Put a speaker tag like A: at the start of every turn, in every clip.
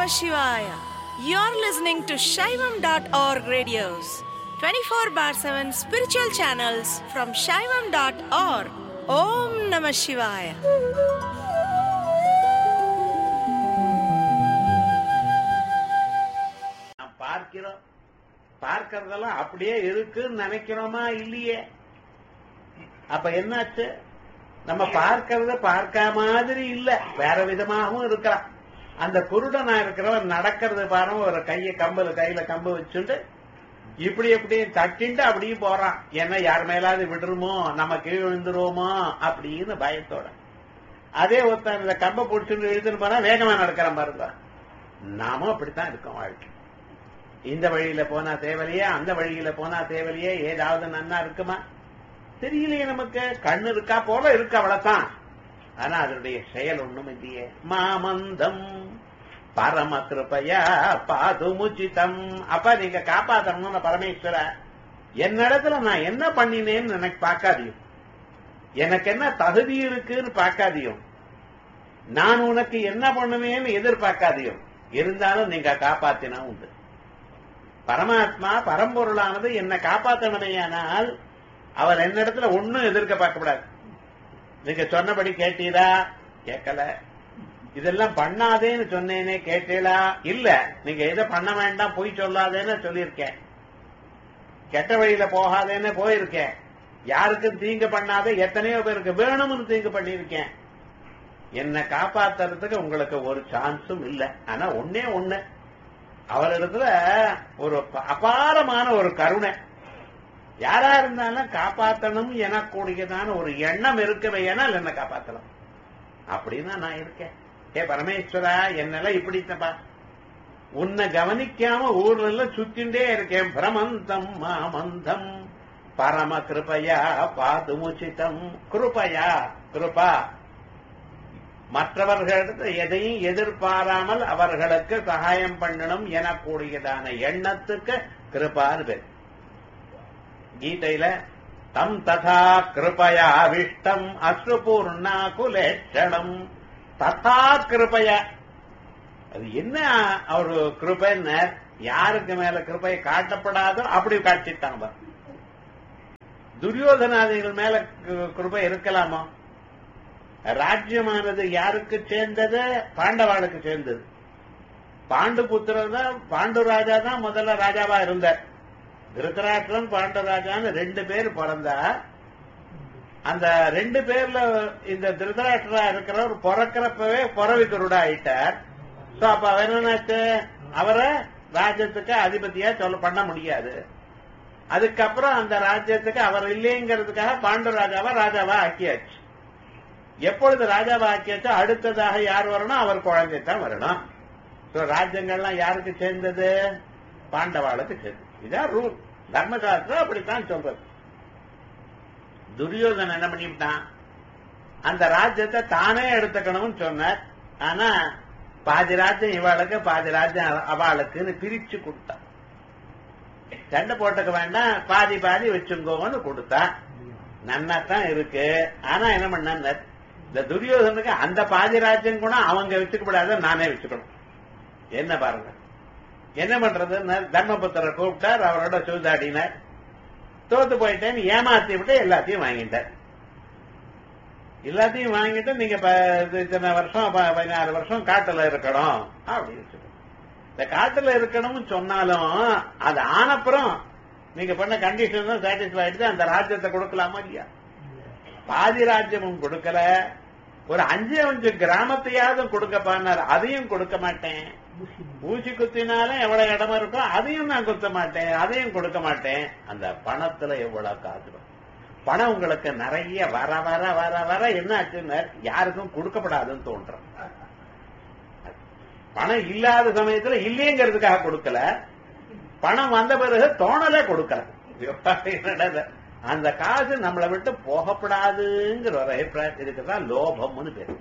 A: Namah Shivaya. You're listening to Shaivam.org radios, 24 bar 7 spiritual channels from Shaivam.org. Om Namah Shivaya.
B: நாம் பார்க்கிறோம் பார்க்கறதெல்லாம் அப்படியே இருக்குன்னு நினைக்கிறோமா இல்லையே அப்ப என்னாச்சு நம்ம பார்க்கறத பார்க்க மாதிரி இல்ல வேற விதமாகவும் இருக்கலாம் அந்த குருடனா இருக்கிறவன் நடக்கிறது பாருங்க ஒரு கைய கம்பல கையில கம்பு வச்சுட்டு இப்படி எப்படி தட்டிண்டு அப்படியே போறான் என்ன யார் மேலாவது விடுறோமோ நம்ம கீழ் விழுந்துருவோமோ அப்படின்னு பயத்தோட அதே ஒருத்தன் இந்த கம்பை பிடிச்சிட்டு இழுத்துன்னு போனா வேகமா நடக்கிறான் பாருங்க நாமும் அப்படித்தான் இருக்கோம் வாழ்க்கை இந்த வழியில போனா தேவலையே அந்த வழியில போனா தேவலையே ஏதாவது நன்னா இருக்குமா தெரியலையே நமக்கு கண்ணு இருக்கா போல இருக்கு அவ்வளவுதான் ஆனா அதனுடைய செயல் ஒண்ணும் இல்லையே மாமந்தம் பரம கிருபையா பாதுமுச்சிதம் அப்ப நீங்க காப்பாத்தணும்னு பரமேஸ்வர என்னிடத்துல நான் என்ன பண்ணினேன்னு எனக்கு பார்க்காதியும் எனக்கு என்ன தகுதி இருக்குன்னு பார்க்காதியும் நான் உனக்கு என்ன பண்ணுவேன்னு எதிர்பார்க்காதியும் இருந்தாலும் நீங்க காப்பாத்தினா உண்டு பரமாத்மா பரம்பொருளானது என்ன காப்பாற்றணுமேயானால் அவர் என்னிடத்துல ஒண்ணும் எதிர்க்க பார்க்கக்கூடாது நீங்க சொன்னபடி கேட்டீரா கேட்கல இதெல்லாம் பண்ணாதேன்னு சொன்னேனே கேட்டீளா இல்ல நீங்க எதை பண்ண வேண்டாம் பொய் சொல்லாதேன்னு சொல்லியிருக்கேன் கெட்ட வழியில போகாதேன்னு போயிருக்கேன் யாருக்கும் தீங்கு பண்ணாத எத்தனையோ பேருக்கு வேணும்னு தீங்கு பண்ணியிருக்கேன் என்னை காப்பாத்துறதுக்கு உங்களுக்கு ஒரு சான்ஸும் இல்ல ஆனா ஒன்னே ஒண்ணு அவரிடத்துல ஒரு அபாரமான ஒரு கருணை யாரா இருந்தாலும் காப்பாத்தணும் எனக்கூடியதான ஒரு எண்ணம் இருக்கவே ஏனால் என்ன காப்பாத்தலாம் அப்படின்னு நான் இருக்கேன் ஏ பரமேஸ்வரா என்னெல்லாம் இப்படித்தப்பா உன்னை கவனிக்காம ஊர்ல எல்லாம் சுத்திண்டே இருக்கேன் பிரமந்தம் மாமந்தம் பரம கிருபையா பாதுமுச்சிதம் கிருபையா கிருபா மற்றவர்களிடத்து எதையும் எதிர்பாராமல் அவர்களுக்கு சகாயம் பண்ணணும் எனக்கூடியதான எண்ணத்துக்கு கிருபான்னு பேர் கீதையில தம் ததா கிருபயா விஷ்டம் அஸ்ருபூர்ணா குலேஷணம் ததா கிருபயா அது என்ன ஒரு கிருபைன்னு யாருக்கு மேல கிருபை காட்டப்படாதோ அப்படி காட்டிட்டாங்க துரியோதனாதிகள் மேல கிருபை இருக்கலாமா ராஜ்யமானது யாருக்கு சேர்ந்தது பாண்டவாளுக்கு சேர்ந்தது பாண்டு புத்திரர் தான் பாண்டு ராஜா தான் முதல்ல ராஜாவா இருந்தார் திருத்தராஷ்டிரன் பாண்டராஜான்னு ரெண்டு பேர் பிறந்தா அந்த ரெண்டு பேர்ல இந்த திருதராஷ்டிரா இருக்கிறவர் பிறக்கிறப்பவே புறவிக்கருடா ஆயிட்டார் சோ அப்ப அவர் என்னாச்சு அவரை ராஜ்யத்துக்கு அதிபதியா சொல்ல பண்ண முடியாது அதுக்கப்புறம் அந்த ராஜ்யத்துக்கு அவர் இல்லைங்கிறதுக்காக பாண்டு ராஜாவா ராஜாவா ஆக்கியாச்சு எப்பொழுது ராஜாவா ஆக்கியாச்சோ அடுத்ததாக யார் வரணும் அவர் குழந்தை தான் வரணும் ராஜ்யங்கள்லாம் யாருக்கு சேர்ந்தது பாண்டவாளுக்கு சேர்ந்தது இதான் ரூல் தர்மசாஸ்திரம் அப்படித்தான் சொல்றது துரியோதன் என்ன பண்ணிவிட்டான் அந்த ராஜ்யத்தை தானே எடுத்துக்கணும்னு சொன்னார் ஆனா பாதி ராஜ்யம் இவாளுக்கு பாதி ராஜ்யம் அவளுக்குன்னு பிரிச்சு கொடுத்தான் சண்டை போட்டுக்க வேண்டாம் பாதி பாதி வச்சுங்கோன்னு கொடுத்தா நன்னாத்தான் இருக்கு ஆனா என்ன பண்ண இந்த துரியோதனுக்கு அந்த பாதி ராஜ்யம் கூட அவங்க வச்சுக்கப்படாத நானே வச்சுக்கணும் என்ன பாருங்க என்ன பண்றது தர்மபுத்திரர் கூப்பிட்டார் அவரோட சூதாடினார் தோத்து போயிட்டேன்னு ஏமாத்தி விட்டு எல்லாத்தையும் வாங்கிட்டார் எல்லாத்தையும் வாங்கிட்டு நீங்க இத்தனை வருஷம் பதினாறு வருஷம் காட்டுல இருக்கணும் அப்படின்னு சொல்லி இந்த காட்டுல இருக்கணும்னு சொன்னாலும் அது ஆனப்புறம் நீங்க பண்ண கண்டிஷன் தான் சாட்டிஸ்ஃபை ஆயிடுச்சு அந்த ராஜ்யத்தை கொடுக்கலாமா இல்லையா பாதி ராஜ்யமும் கொடுக்கல ஒரு அஞ்சு அஞ்சு கிராமத்தையாவது கொடுக்கப்பான்னார் அதையும் கொடுக்க மாட்டேன் ஊசி குத்தினாலும் எவ்வளவு இடமா இருக்கோ அதையும் நான் குத்த மாட்டேன் அதையும் கொடுக்க மாட்டேன் அந்த பணத்துல எவ்வளவு காசு பணம் உங்களுக்கு நிறைய வர வர வர வர என்ன ஆச்சுன்னு யாருக்கும் கொடுக்கப்படாதுன்னு தோன்றும் பணம் இல்லாத சமயத்துல இல்லைங்கிறதுக்காக கொடுக்கல பணம் வந்த பிறகு தோணலே கொடுக்கல அந்த காசு நம்மளை விட்டு போகப்படாதுங்கிற ஒரு அபிப்பிராயம் இருக்குதான் லோபம்னு பேரு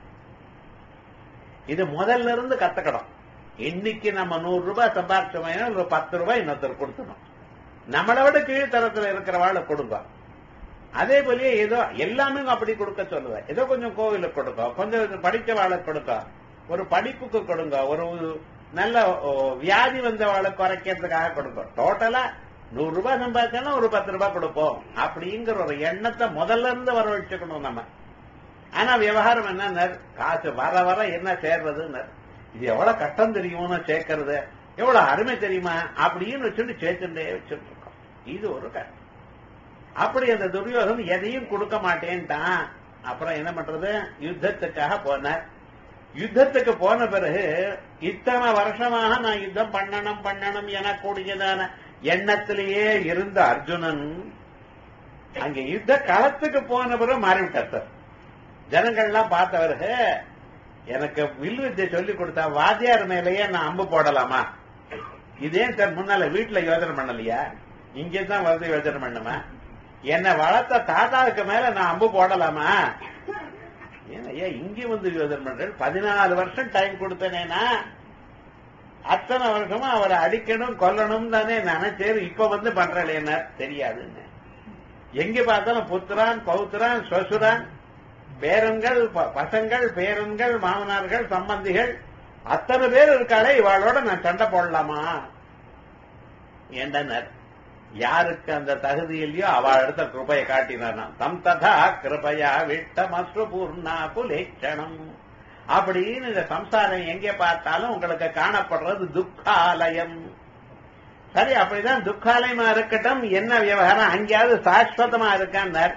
B: இது முதல்ல இருந்து கத்துக்கணும் இன்னைக்கு நம்ம நூறு ரூபாய் சம்பாரிச்சோம் ஒரு பத்து ரூபாய் இன்னொருத்தர் கொடுக்கணும் நம்மளை விட கீழ்த்தரத்துல இருக்கிறவாள் கொடுங்க அதே போலயே ஏதோ எல்லாமே அப்படி கொடுக்க சொல்லுவேன் ஏதோ கொஞ்சம் கோவிலுக்கு கொடுக்கும் கொஞ்சம் படிச்ச வாழை கொடுக்கும் ஒரு படிப்புக்கு கொடுங்க ஒரு நல்ல ஓ, வியாதி வந்தவாளை குறைக்கிறதுக்காக கொடுங்க டோட்டலா நூறு ரூபாய் சம்பாதிச்சாலும் ஒரு பத்து ரூபாய் கொடுப்போம் அப்படிங்கிற ஒரு எண்ணத்தை முதல்ல இருந்து வர வச்சுக்கணும் நம்ம ஆனா விவகாரம் என்ன காசு வர வர என்ன சேர்றதுன்னு இது எவ்வளவு கஷ்டம் தெரியும்னு சேர்க்கறது எவ்வளவு அருமை தெரியுமா அப்படின்னு வச்சுட்டு சேர்த்துட்டே வச்சுட்டு இருக்கோம் இது ஒரு கஷ்டம் அப்படி அந்த துரியோதன் எதையும் கொடுக்க மாட்டேன்ட்டான் அப்புறம் என்ன பண்றது யுத்தத்துக்காக போனார் யுத்தத்துக்கு போன பிறகு இத்தனை வருஷமாக நான் யுத்தம் பண்ணணும் பண்ணணும் என கூடியதான எண்ணத்திலேயே இருந்த அர்ஜுனன் அங்க யுத்த களத்துக்கு போன பிறகு மாறிவிட்டார் சார் ஜனங்கள்லாம் பார்த்தவருக்கு எனக்கு வில் வித்தை சொல்லி கொடுத்தா வாத்தியார் மேலேயே நான் அம்பு போடலாமா இதே சார் முன்னால வீட்டுல யோசனை பண்ணலையா இங்கே தான் வந்து யோசனை பண்ணுமா என்னை வளர்த்த தாத்தாவுக்கு மேல நான் அம்பு போடலாமா ஏன் ஐயா இங்கே வந்து யோசனை பண்றேன் பதினாலு வருஷம் டைம் கொடுத்தனேனா அத்தனை வருஷமா அவரை அடிக்கணும் கொல்லணும் தானே நினைச்சேன் இப்ப வந்து பண்றேன் என்ன தெரியாதுன்னு எங்க பார்த்தாலும் புத்திரான் பௌத்திரான் சொசுரான் பேரன்கள் ப- பசங்கள் பேரன்கள் மாமனார்கள் சம்பந்திகள் அத்தனை பேர் இருக்காளே இவாளோட நான் சண்டை போடலாமா என்றனர் யாருக்கு அந்த தகுதி இல்லையோ அவ இடத்த கிருபையை காட்டினானா தம் ததா கிருபையா விட்டமஸ்ரு பூர்ணா குலேட்சணம் அப்படின்னு இந்த சம்சாரம் எங்கே பார்த்தாலும் உங்களுக்கு காணப்படுறது துக்காலயம் சரி அப்படிதான் துக்காலயமா இருக்கட்டும் என்ன விவகாரம் அங்கேயாவது சாஸ்வதமா இருக்கான்னார்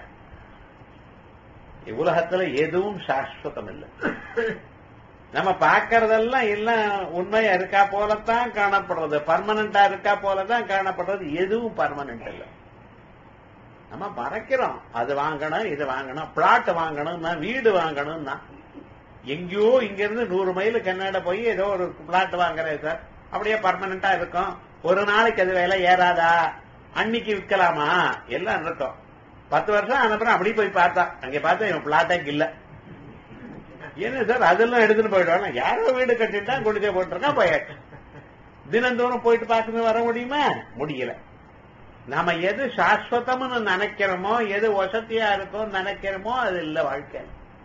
B: உலகத்துல எதுவும் சாஸ்வதம் இல்லை நம்ம பார்க்கறதெல்லாம் எல்லாம் உண்மையா இருக்கா போலத்தான் காணப்படுறது பர்மனண்டா இருக்கா போலதான் காணப்படுறது எதுவும் பர்மனன்ட் இல்லை நம்ம மறைக்கிறோம் அது வாங்கணும் இது வாங்கணும் பிளாட் வாங்கணும்னா வீடு வாங்கணும்னா எங்கேயோ இங்க இருந்து நூறு மைல் கன்னட போய் ஏதோ ஒரு பிளாட் வாங்குறேன் சார் அப்படியே பர்மனண்டா இருக்கும் ஒரு நாளைக்கு அது விலை ஏறாதா அன்னைக்கு விற்கலாமா எல்லாம் இருக்கும் பத்து வருஷம் அனுப்புறேன் அப்படி போய் பார்த்தா அங்க பார்த்தா இவன் பிளாட்டே இல்ல என்ன சார் அதெல்லாம் எடுத்துட்டு போயிடுவாங்க யாரோ வீடு கட்டிட்டா குடிச்சே போட்டிருக்கான் போயாச்சு தினந்தோறும் போயிட்டு பார்க்கணும் வர முடியுமா முடியல நாம எது சாஸ்வதம்னு நினைக்கிறோமோ எது வசதியா இருக்கும் நினைக்கிறோமோ அது இல்ல வாழ்க்கை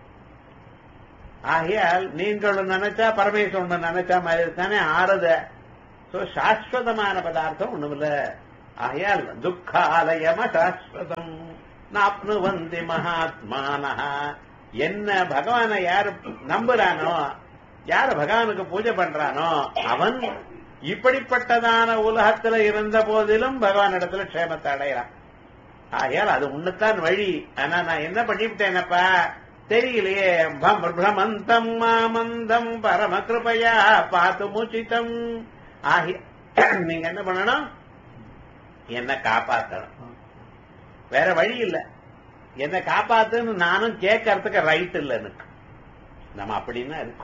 B: ஆகையால் நீங்களும் நினைச்சா பரமேஸ்வரன் நினைச்சா மாதிரி தானே ஆறுத சோ சாஸ்வதமான பதார்த்தம் ஒண்ணுமில்ல ஆகையால் துக்காலயம சாஸ்வதம் நாப்னுவந்தி மகாத்மானா என்ன பகவானை யாரு நம்புறானோ யாரு பகவானுக்கு பூஜை பண்றானோ அவன் இப்படிப்பட்டதான உலகத்துல இருந்த போதிலும் பகவான் இடத்துல க்ஷேமத்தை அடையறான் ஆகையால் அது உன்னுத்தான் வழி ஆனா நான் என்ன பண்ணிவிட்டேனப்பா தெரியலையே பம் பிரமந்தம் மாமந்தம் பரம கிருபையா பார்த்து மூச்சித்தம் ஆகிய நீங்க என்ன பண்ணணும் என்ன காப்பாத்தணும் வேற வழி இல்ல என்ன காப்பாத்துன்னு நானும் கேட்கறதுக்கு ரைட் இல்ல எனக்கு நம்ம அப்படின்னா இருக்கும்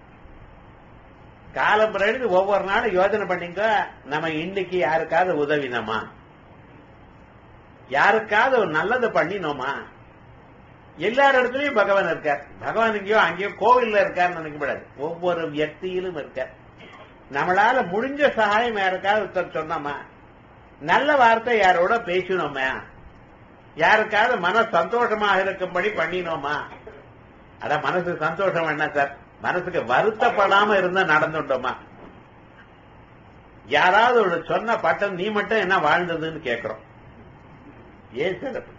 B: காலம் பிறகு ஒவ்வொரு நாளும் யோசனை பண்ணீங்க நம்ம இன்னைக்கு யாருக்காவது உதவினோமா யாருக்காவது ஒரு நல்லது பண்ணினோமா எல்லார் இடத்துலயும் பகவான் இருக்கார் பகவான் எங்கேயோ அங்கேயோ கோவில்ல இருக்காருன்னு நினைக்கப்படாது ஒவ்வொரு வியக்தியிலும் இருக்கார் நம்மளால முடிஞ்ச சகாயம் யாருக்காவது ஒருத்தர் சொன்னோமா நல்ல வார்த்தை யாரோட பேசினோமா யாருக்காவது மன சந்தோஷமாக இருக்கும்படி பண்ணினோமா அட மனசுக்கு சந்தோஷம் என்ன சார் மனசுக்கு வருத்தப்படாம இருந்தா நடந்துட்டோமா யாராவது ஒரு சொன்ன பட்டம் நீ மட்டும் என்ன வாழ்ந்ததுன்னு கேட்கிறோம் ஏன் சார் அப்படி?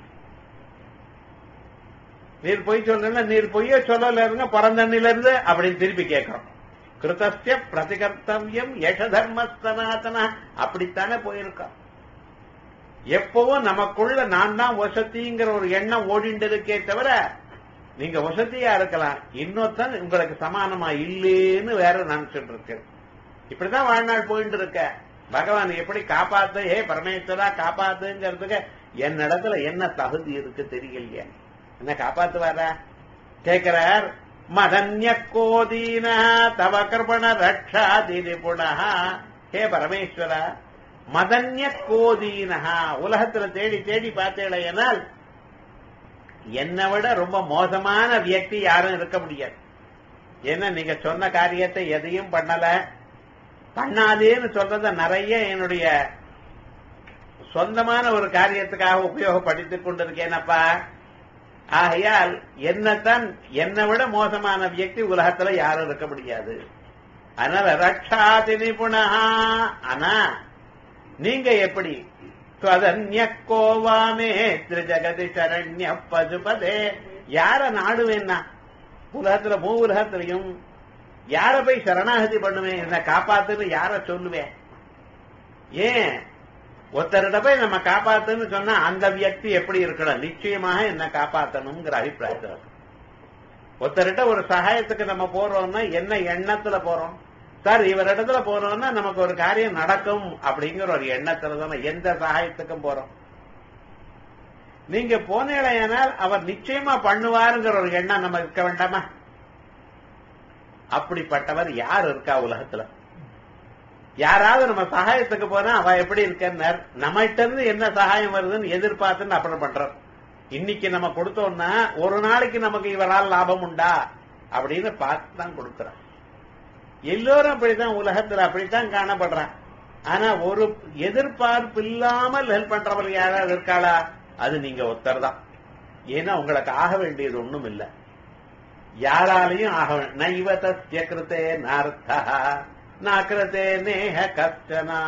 B: நீர் பொய் சொல்லுங்க நீர் பொய்ய சொல்லல இருங்க பிறந்தண்ணில இருந்து அப்படின்னு திருப்பி கேட்கிறோம் கிருதஸ்ய பிரதிகர்த்தவியம் யச தர்ம சனாதன அப்படித்தானே போயிருக்கோம் எப்பவும் நமக்குள்ள நான் தான் வசதிங்கிற ஒரு எண்ணம் ஓடிண்டு இருக்கே தவிர நீங்க வசதியா இருக்கலாம் இன்னொருத்தன் உங்களுக்கு சமானமா இல்லேன்னு வேற நினைச்சிட்டு இருக்கு இப்படிதான் வாழ்நாள் போயிட்டு இருக்க பகவான் எப்படி காப்பாத்து ஏ பரமேஸ்வரா காப்பாத்துங்கிறதுக்கு என் இடத்துல என்ன தகுதி இருக்கு தெரியலையே என்ன காப்பாத்துவாரா கேட்கிறார் மதன்ய கோதீன தவ கிருபண ரக்ஷாதி நிபுணா ஹே பரமேஸ்வரா மதன்ய கோதீனஹா உலகத்துல தேடி தேடி பார்த்தேனால் என்னை விட ரொம்ப மோசமான வியக்தி யாரும் இருக்க முடியாது ஏன்னா நீங்க சொன்ன காரியத்தை எதையும் பண்ணல பண்ணாதேன்னு சொல்றத நிறைய என்னுடைய சொந்தமான ஒரு காரியத்துக்காக உபயோகப்படுத்திக் கொண்டிருக்கேனப்பா ஆகையால் என்னத்தான் என்னை விட மோசமான வியக்தி உலகத்துல யாரும் இருக்க முடியாது அதனால ரக்ஷாதி நிபுணா ஆனா நீங்க எப்படி ஸ்வதன்யக்கோவாமே திரிஜகதி சரண்ய பசுபதே யார நாடுவேன்னா உலகத்துல மூ உலகத்திலையும் யார போய் சரணாகதி பண்ணுவேன் என்ன காப்பாத்துன்னு யார சொல்லுவேன் ஏன் ஒருத்தர்கிட்ட போய் நம்ம காப்பாத்துன்னு சொன்னா அந்த வியக்தி எப்படி இருக்கணும் நிச்சயமாக என்ன காப்பாத்தணுங்கிற அபிப்பிராயத்தில் இருக்கு. ஒருத்தர்கிட்ட ஒரு சகாயத்துக்கு நம்ம போறோம்னா என்ன எண்ணத்துல போறோம் சார் இவர் இடத்துல போறோம்னா நமக்கு ஒரு காரியம் நடக்கும் அப்படிங்கிற ஒரு எண்ணத்துல தானே எந்த சகாயத்துக்கும் போறோம் நீங்க போனேனால் அவர் நிச்சயமா பண்ணுவாருங்கிற ஒரு எண்ணம் நம்ம இருக்க வேண்டாமா அப்படிப்பட்டவர் யார் இருக்கா உலகத்துல யாராவது நம்ம சகாயத்துக்கு போனா அவ எப்படி இருக்கன்னார் நம்மகிட்ட இருந்து என்ன சகாயம் வருதுன்னு எதிர்பார்த்துன்னு அப்புறம் பண்றார் இன்னைக்கு நம்ம கொடுத்தோம்னா ஒரு நாளைக்கு நமக்கு இவரால் லாபம் உண்டா அப்படின்னு பார்த்து தான் கொடுக்கிறார் எல்லோரும் அப்படித்தான் உலகத்துல அப்படித்தான் காணப்படுறான் ஆனா ஒரு எதிர்பார்ப்பு இல்லாமல் ஹெல்ப் பண்றவர் யாராவது இருக்காளா அது நீங்க ஒருத்தர் தான் ஏன்னா உங்களுக்கு ஆக வேண்டியது ஒண்ணும் இல்ல யாராலையும் ஆக வே- நைவ தஸ்ய கிருத்தே நார்த்தா நாக்கிரதே நேஹ கஷ்டனா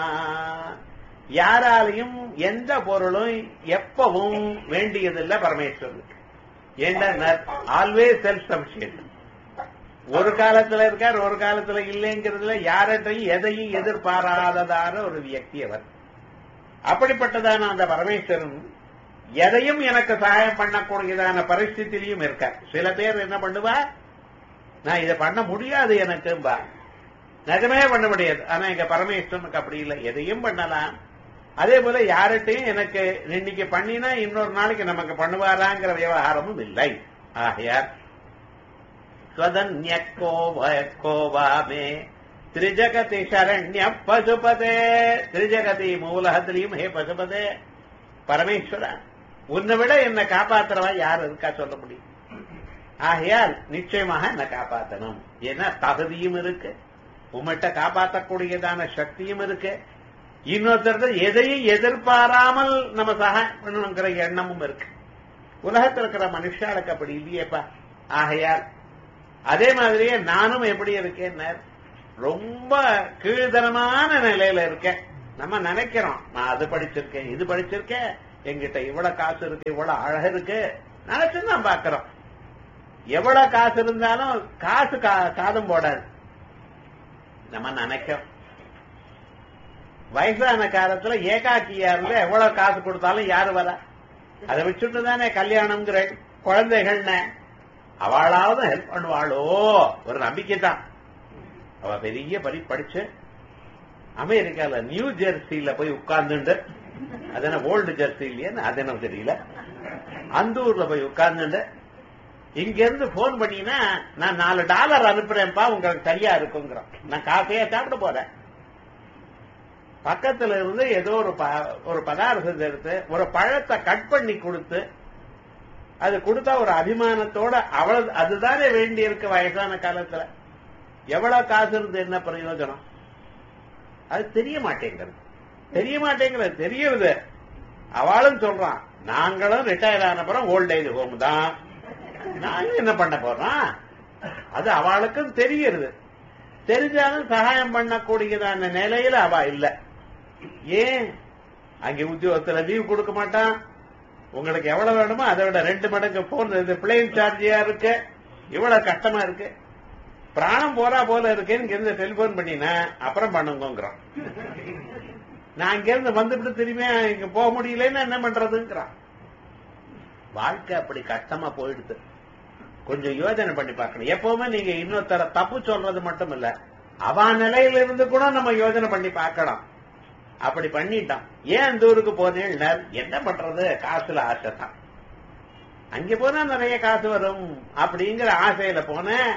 B: யாராலையும் எந்த பொருளும் எப்பவும் வேண்டியதில்லை பரமேஸ்வரனுக்கு ஏன்னா ஆல்வேஸ் செல்ஃப் சஃபிஷியன்ட் ஒரு காலத்துல இருக்கார் ஒரு காலத்துல இல்லைங்கிறதுல யார்கிட்டையும் எதையும் எதிர்பாராததான ஒரு வியக்தி அவர் அப்படிப்பட்டதான அந்த பரமேஸ்வரன் எதையும் எனக்கு சகாயம் பண்ணக்கூடியதான பரிஸ்தித்திலையும் இருக்கார் சில பேர் என்ன பண்ணுவா நான் இதை பண்ண முடியாது எனக்கும்பா நிஜமே பண்ண முடியாது ஆனா எங்க பரமேஸ்வரனுக்கு அப்படி இல்லை எதையும் பண்ணலாம் அதே போல யார்கிட்டையும் எனக்கு இன்னைக்கு பண்ணினா இன்னொரு நாளைக்கு நமக்கு பண்ணுவாராங்கிற விவகாரமும் இல்லை ஆகையார் ஸ்வதன்யக்கோவாமே திரிஜகதி சரண்ய பசுபதே திரிஜகதி மூலகத்திலையும் ஹே பசுபதே பரமேஸ்வரா உன்னை விட என்ன காப்பாத்துறவா யார் இருக்கா சொல்ல முடியும் ஆகையால் நிச்சயமாக என்ன காப்பாத்தணும் ஏன்னா தகுதியும் இருக்கு உம்மிட்ட காப்பாற்றக்கூடியதான சக்தியும் இருக்கு இன்னொருத்தர் எதையும் எதிர்பாராமல் நம்ம சகாயம் பண்ணணுங்கிற எண்ணமும் இருக்கு உலகத்தில் இருக்கிற மனுஷாளுக்கு அப்படி இல்லையேப்பா ஆகையால் அதே மாதிரியே நானும் எப்படி இருக்கேன் ரொம்ப கீழ்தரமான நிலையில இருக்கேன் நம்ம நினைக்கிறோம் நான் அது படிச்சிருக்கேன் இது படிச்சிருக்கேன் எங்கிட்ட இவ்வளவு காசு இருக்கு இவ்வளவு அழகு இருக்கு நினைச்சு தான் பாக்குறோம் எவ்வளவு காசு இருந்தாலும் காசு கா- காதும் போடாது நம்ம நினைக்கிறோம் வயசான காலத்துல ஏகாக்கியா இருந்து எவ்வளவு காசு கொடுத்தாலும் யாரு வரா அதை வச்சுட்டு தானே கல்யாணம்ங்கிற குழந்தைகள்னு அவளாவது ஹெல்ப் பண்ணுவாளோ ஒரு நம்பிக்கை தான் அவ பெரிய படி படிச்சு அமெரிக்கால நியூ ஜெர்சியில போய் உட்கார்ந்துண்டு அது என்ன ஓல்டு ஜெர்சி இல்லையா அது என்ன தெரியல அந்த ஊர்ல போய் உட்கார்ந்துண்டு இங்க இருந்து போன் பண்ணினா நான் நாலு டாலர் அனுப்புறேன்ப்பா உங்களுக்கு சரியா இருக்குங்கிறான் நான் காஃபியா சாப்பிட போறேன் பக்கத்துல இருந்து ஏதோ ஒரு ப- ஒரு பதார்த்தத்தை எடுத்து ஒரு பழத்தை கட் பண்ணி கொடுத்து அது கொடுத்தா ஒரு அபிமானத்தோட அவ்வளவு அதுதானே வேண்டி இருக்கு வயசான காலத்துல எவ்வளவு காசு இருந்து என்ன பிரயோஜனம் அது தெரிய மாட்டேங்கிறது தெரிய மாட்டேங்கிறது தெரியுது அவளும் சொல்றான் நாங்களும் ரிட்டையர் ஆன அப்புறம் ஓல்ட் ஏஜ் ஹோம் தான் நாங்க என்ன பண்ண போறோம் அது அவளுக்கும் தெரிகிறது தெரிஞ்சாலும் சகாயம் பண்ணக்கூடியதான நிலையில அவ இல்ல ஏன் அங்க உத்தியோகத்துல லீவ் கொடுக்க மாட்டான் உங்களுக்கு எவ்வளவு வேணுமோ அதை விட ரெண்டு மடங்கு போன் இது பிளேன் சார்ஜியா இருக்கு இவ்வளவு கஷ்டமா இருக்கு பிராணம் போறா போல இருக்கேன்னு இங்க இருந்து டெலிபோன் பண்ணினா அப்புறம் பண்ணுங்கிறான் நான் இங்க இருந்து வந்துட்டு திரும்பி இங்க போக முடியலன்னா என்ன பண்றதுங்கிறான் வாழ்க்கை அப்படி கஷ்டமா போயிடுது கொஞ்சம் யோசனை பண்ணி பார்க்கணும் எப்பவுமே நீங்க இன்னொருத்தர தப்பு சொல்றது மட்டும் இல்ல அவ நிலையில இருந்து கூட நம்ம யோசனை பண்ணி பார்க்கலாம் அப்படி பண்ணிட்டான் ஏன் அந்த ஊருக்கு போனேன் என்ன பண்றது காசுல ஆசை தான் அங்க போனா நிறைய காசு வரும் அப்படிங்கிற ஆசையில போனேன்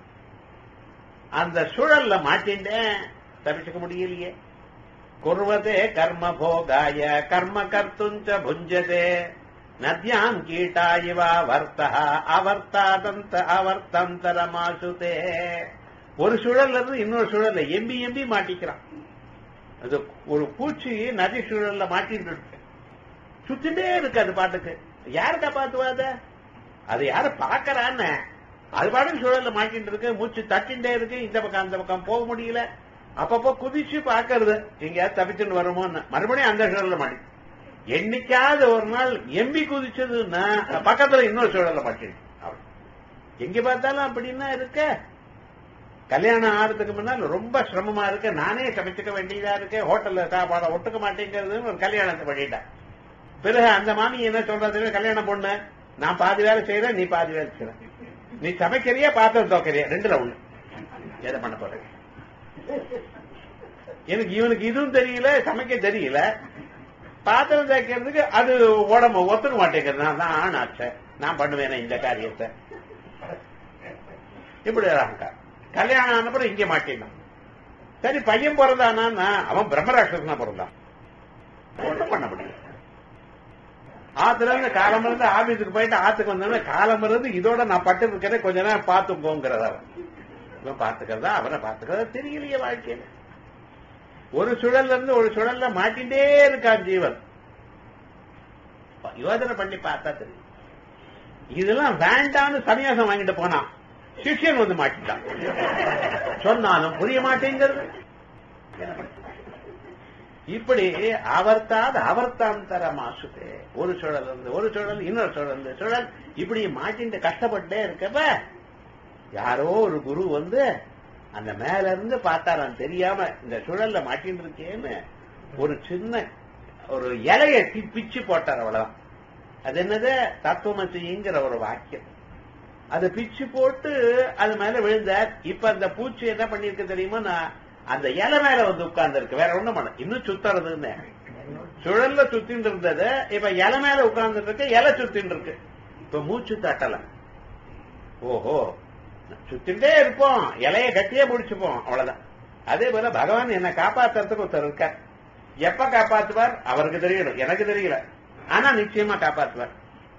B: அந்த சுழல்ல மாட்டின்றேன் தப்பிச்சுக்க முடியலையே குர்வதே கர்ம போகாய கர்ம கர்த்துஞ்ச புஞ்சதே நத்யாம் கீட்டா இவா வர்த்தா அவர்த்தாதந்த அவர்த்தந்தரமாசுதே ஒரு சுழல்ல இருந்து இன்னொரு சுழல்ல எம்பி எம்பி மாட்டிக்கிறான் அது ஒரு பூச்சி நதி சுழல்ல மாட்டிட்டு இருக்கு சுத்திட்டே இருக்கு அது பாட்டுக்கு யார் காப்பாத்துவா அத அது யாரு பாக்கறான்னு அது பாட்டுக்கு சுழல்ல மாட்டிட்டு இருக்கு மூச்சு தட்டிண்டே இருக்கு இந்த பக்கம் அந்த பக்கம் போக முடியல அப்பப்போ குதிச்சு பாக்குறது எங்கேயாவது தப்பிச்சுன்னு வருமோன்னு மறுபடியும் அந்த சுழல்ல மாட்டி என்னைக்காவது ஒரு நாள் எம்பி குதிச்சதுன்னா பக்கத்துல இன்னொரு சுழல்ல மாட்டிடு எங்க பார்த்தாலும் அப்படின்னா இருக்க கல்யாணம் ஆறதுக்கு முன்னால் ரொம்ப சிரமமா இருக்கு நானே சமைச்சுக்க வேண்டியதா இருக்கு ஹோட்டல்ல சாப்பாட ஒட்டுக்க மாட்டேங்கிறதுன்னு ஒரு கல்யாணத்தை பண்ணிட்டேன் பிறகு அந்த மாமி என்ன சொல்றது கல்யாணம் பொண்ணு நான் பாதி வேலை செய்யறேன் நீ பாதி வேலை செய்யற நீ சமைக்கிறியா பாத்திரம் தோக்கறியா ரெண்டுல ஒண்ணு எதை பண்ண போற எனக்கு இவனுக்கு இதுவும் தெரியல சமைக்க தெரியல பாத்திரம் தேய்க்கிறதுக்கு அது உடம்பு ஒத்துக்க மாட்டேங்கிறது நான் தான் ஆண் ஆச்சேன் நான் பண்ணுவேனே இந்த காரியத்தை இப்படி இருக்கான் கல்யாணம் ஆனப்பறம் இங்க மாட்டினான் சரி பையன் பிறந்தானா அவன் பிரம்மராட்சசனா பிறந்தான் ஒண்ணும் பண்ண முடியல ஆத்துல இருந்து காலம் இருந்து ஆபீஸுக்கு போயிட்டு ஆத்துக்கு வந்தோம்னா காலம் இருந்து இதோட நான் பட்டு இருக்கிறேன் கொஞ்ச நேரம் பார்த்துக்கோங்கிறத அவன் இவன் பார்த்துக்கிறதா அவனை பார்த்துக்கிறதா தெரியலையே வாழ்க்கையில ஒரு சுழல்ல இருந்து ஒரு சுழல்ல மாட்டிண்டே இருக்கான் ஜீவன் யோசனை பண்ணி பார்த்தா தெரியும் இதெல்லாம் வேண்டாம்னு சன்னியாசம் வாங்கிட்டு போனான் சிஷ்யன் வந்து மாட்டிட்டான் சொன்னாலும் புரிய மாட்டேங்கிறது என்ன பண்றது? இப்படி அவர்த்தாது அவர்த்தாந்தர மாசுதே ஒரு சுழல் இருந்து ஒரு சுழல் இன்னொரு சுழல் இருந்து சுழல் இப்படி மாட்டிட்டு கஷ்டப்பட்டே இருக்கப்ப யாரோ ஒரு குரு வந்து அந்த மேல இருந்து பார்த்தாராம் தெரியாம இந்த சுழல்ல மாட்டின்னு இருக்கேன்னு ஒரு சின்ன ஒரு இலைய தி- பிச்சு போட்டார் அவ்வளவுதான் அது என்னது தத்துவமசிங்கிற ஒரு வாக்கியம் அதை பிச்சு போட்டு அது மேல விழுந்தார் இப்ப அந்த பூச்சி என்ன பண்ணிருக்கு தெரியுமா நான் அந்த இலை மேல வந்து உட்கார்ந்து இருக்கு வேற ஒண்ணும் பண்ண இன்னும் சுத்துறதுன்னு சுழல்ல சுத்தின்னு இருந்தது இப்ப இலை மேல உட்கார்ந்து இருக்கு இலை சுத்தின்னு இருக்கு இப்ப மூச்சு தட்டல ஓஹோ சுத்திட்டே இருப்போம் இலைய கட்டியே முடிச்சுப்போம் அவ்வளவுதான் அதே போல பகவான் என்ன காப்பாத்துறதுக்கு ஒருத்தர் இருக்கார் எப்ப காப்பாத்துவார் அவருக்கு தெரியல எனக்கு தெரியல ஆனா நிச்சயமா காப்பாத்துவார்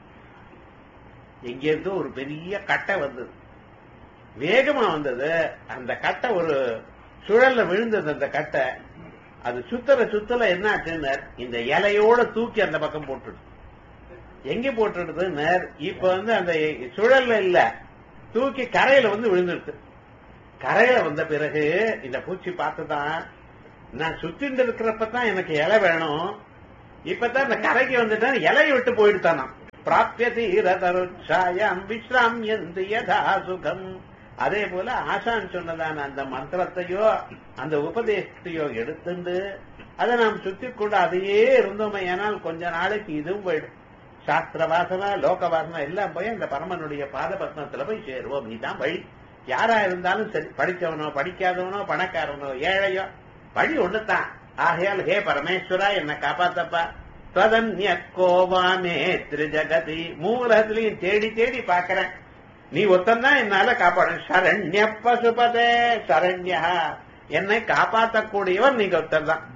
B: எங்கிருந்தோ ஒரு பெரிய கட்டை வந்தது வேகமா வந்தது அந்த கட்டை ஒரு சுழல்ல விழுந்தது அந்த கட்டை அது சுத்தல சுத்தல என்ன ஆச்சுன்னு இந்த இலையோட தூக்கி அந்த பக்கம் போட்டுடுது எங்க போட்டுடுதுன்னு இப்ப வந்து அந்த சுழல்ல இல்ல தூக்கி கரையில வந்து விழுந்துடுது கரையில வந்த பிறகு இந்த பூச்சி பார்த்துதான் நான் சுத்திட்டு இருக்கிறப்ப தான் எனக்கு இலை வேணும் இப்பதான் இந்த கரைக்கு வந்துட்டேன் இலையை விட்டு போயிடுத்தானா பிராப்திய தீரதருச்சாயம் விஸ்ராமியந்து யதா சுகம் அதே போல ஆசான் சொன்னதான அந்த மந்திரத்தையோ அந்த உபதேசத்தையோ எடுத்துண்டு அதை நாம் சுத்தி கொண்டு அதையே இருந்தோமே ஏனால் கொஞ்ச நாளைக்கு இதுவும் போயிடும் சாஸ்திர வாசனை லோக வாசனை எல்லாம் போய் அந்த பரமனுடைய பாத பத்மத்துல போய் சேருவோம் இதுதான் வழி யாரா இருந்தாலும் சரி படிச்சவனோ படிக்காதவனோ பணக்காரனோ ஏழையோ வழி ஒண்ணுதான் ஆகையால் ஹே பரமேஸ்வரா என்ன காப்பாத்தப்பா ததன்ய கோவாமே திரிஜகதி மூலத்திலையும் தேடி தேடி பாக்குறேன் நீ ஒத்தந்தான் என்னால காப்பாடு சரண்ய பசுபதே சரண்யா என்னை காப்பாற்றக்கூடியவர் நீங்க ஒருத்தர் தான்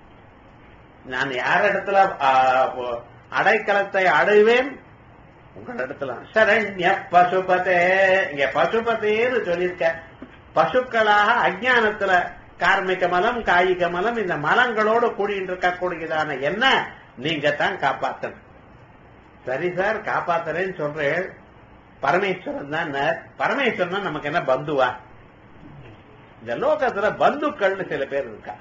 B: நான் யார் இடத்துல ஆ, போ- அடைக்கலத்தை அடைவேன் உங்களிடத்துல சரண்ய பசுபதே இங்க பசுபதேன்னு சொல்லியிருக்க பசுக்களாக அஜ்ஞானத்துல கார்மிக மலம் காயிக மலம் இந்த மலங்களோடு கூடிட்டு இருக்கக்கூடியதான என்ன நீங்க தான் காப்பாத்தணும் சரி சார் காப்பாத்துறேன்னு சொல்றேன் பரமேஸ்வரன் தான் பரமேஸ்வரன் நமக்கு என்ன பந்துவா இந்த லோகத்துல பந்துக்கள்னு சில பேர் இருக்கா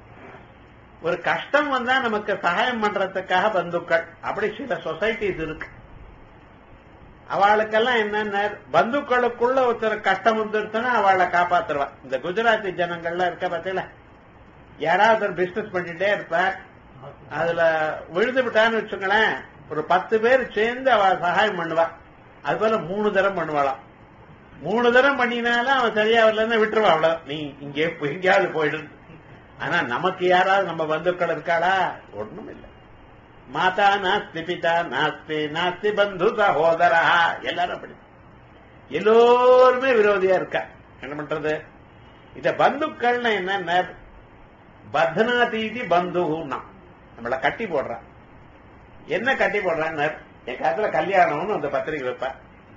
B: ஒரு கஷ்டம் வந்தா நமக்கு சகாயம் பண்றதுக்காக பந்துக்கள் அப்படி சில சொசைட்டிஸ் இருக்கு அவளுக்கெல்லாம் என்னென்ன பந்துக்களுக்குள்ள ஒருத்தர் கஷ்டம் வந்துருச்சுன்னா அவளை காப்பாத்துருவா இந்த குஜராத்தி ஜனங்கள்லாம் இருக்க பார்த்தீங்களா யாராவது ஒரு பிசினஸ் பண்ணிட்டே இருப்பார் அதுல விழுந்து விட்டான்னு வச்சுங்களேன் ஒரு பத்து பேர் சேர்ந்து அவ சகாயம் பண்ணுவா அது போல மூணு தரம் பண்ணுவாளாம் மூணு தரம் பண்ணினாலும் அவன் சரியா வரலன்னு விட்டுருவா அவ்வளவு நீ இங்கே எங்கேயாவது போயிடு ஆனா நமக்கு யாராவது நம்ம பந்துக்கள் இருக்காளா ஒண்ணும் இல்லை மாதா நாஸ்தி பிதா நாஸ்தி நாஸ்தி பந்து சகோதரா எல்லாரும் அப்படி எல்லோருமே விரோதியா இருக்கா என்ன பண்றது இத பந்துக்கள்னா என்ன பத்னாதீதி பந்துன்னா நம்மள கட்டி போடுறான் என்ன கட்டி போடுறான்னு என் காலத்துல கல்யாணம்னு அந்த பத்திரிக்கை வைப்ப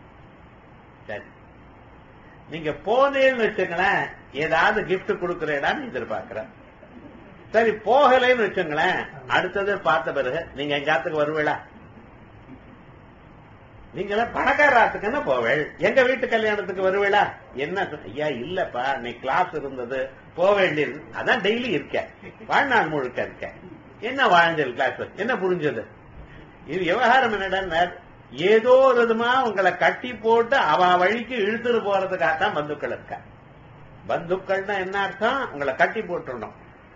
B: சரி நீங்க போனேன்னு வச்சுங்களேன் ஏதாவது gift கொடுக்கறேடான்னு எதிர்பார்க்கிறேன் சரி போகலைன்னு வச்சுங்களேன் அடுத்தது பார்த்த பிறகு நீங்க எங்காத்துக்கு வருவீளா நீங்கள பணக்காராத்துக்குன்னு போவேள் எங்க வீட்டு கல்யாணத்துக்கு வருவேளா என்ன சொ- ஐயா இல்லப்பா நீ கிளாஸ் இருந்தது போக வேண்டியது அதான் டெய்லி இருக்க வாழ்நாள் முழுக்க இருக்க என்ன வாழ்ந்தது கிளாஸ் என்ன புரிஞ்சது இது விவகாரம் என்னடா ஏதோ ஒரு விதமா உங்களை கட்டி போட்டு அவ வழிக்கு இழுத்துட்டு போறதுக்காகத்தான் பந்துக்கள் இருக்கா பந்துக்கள்னா என்ன அர்த்தம் உங்களை கட்டி போட்டுடணும்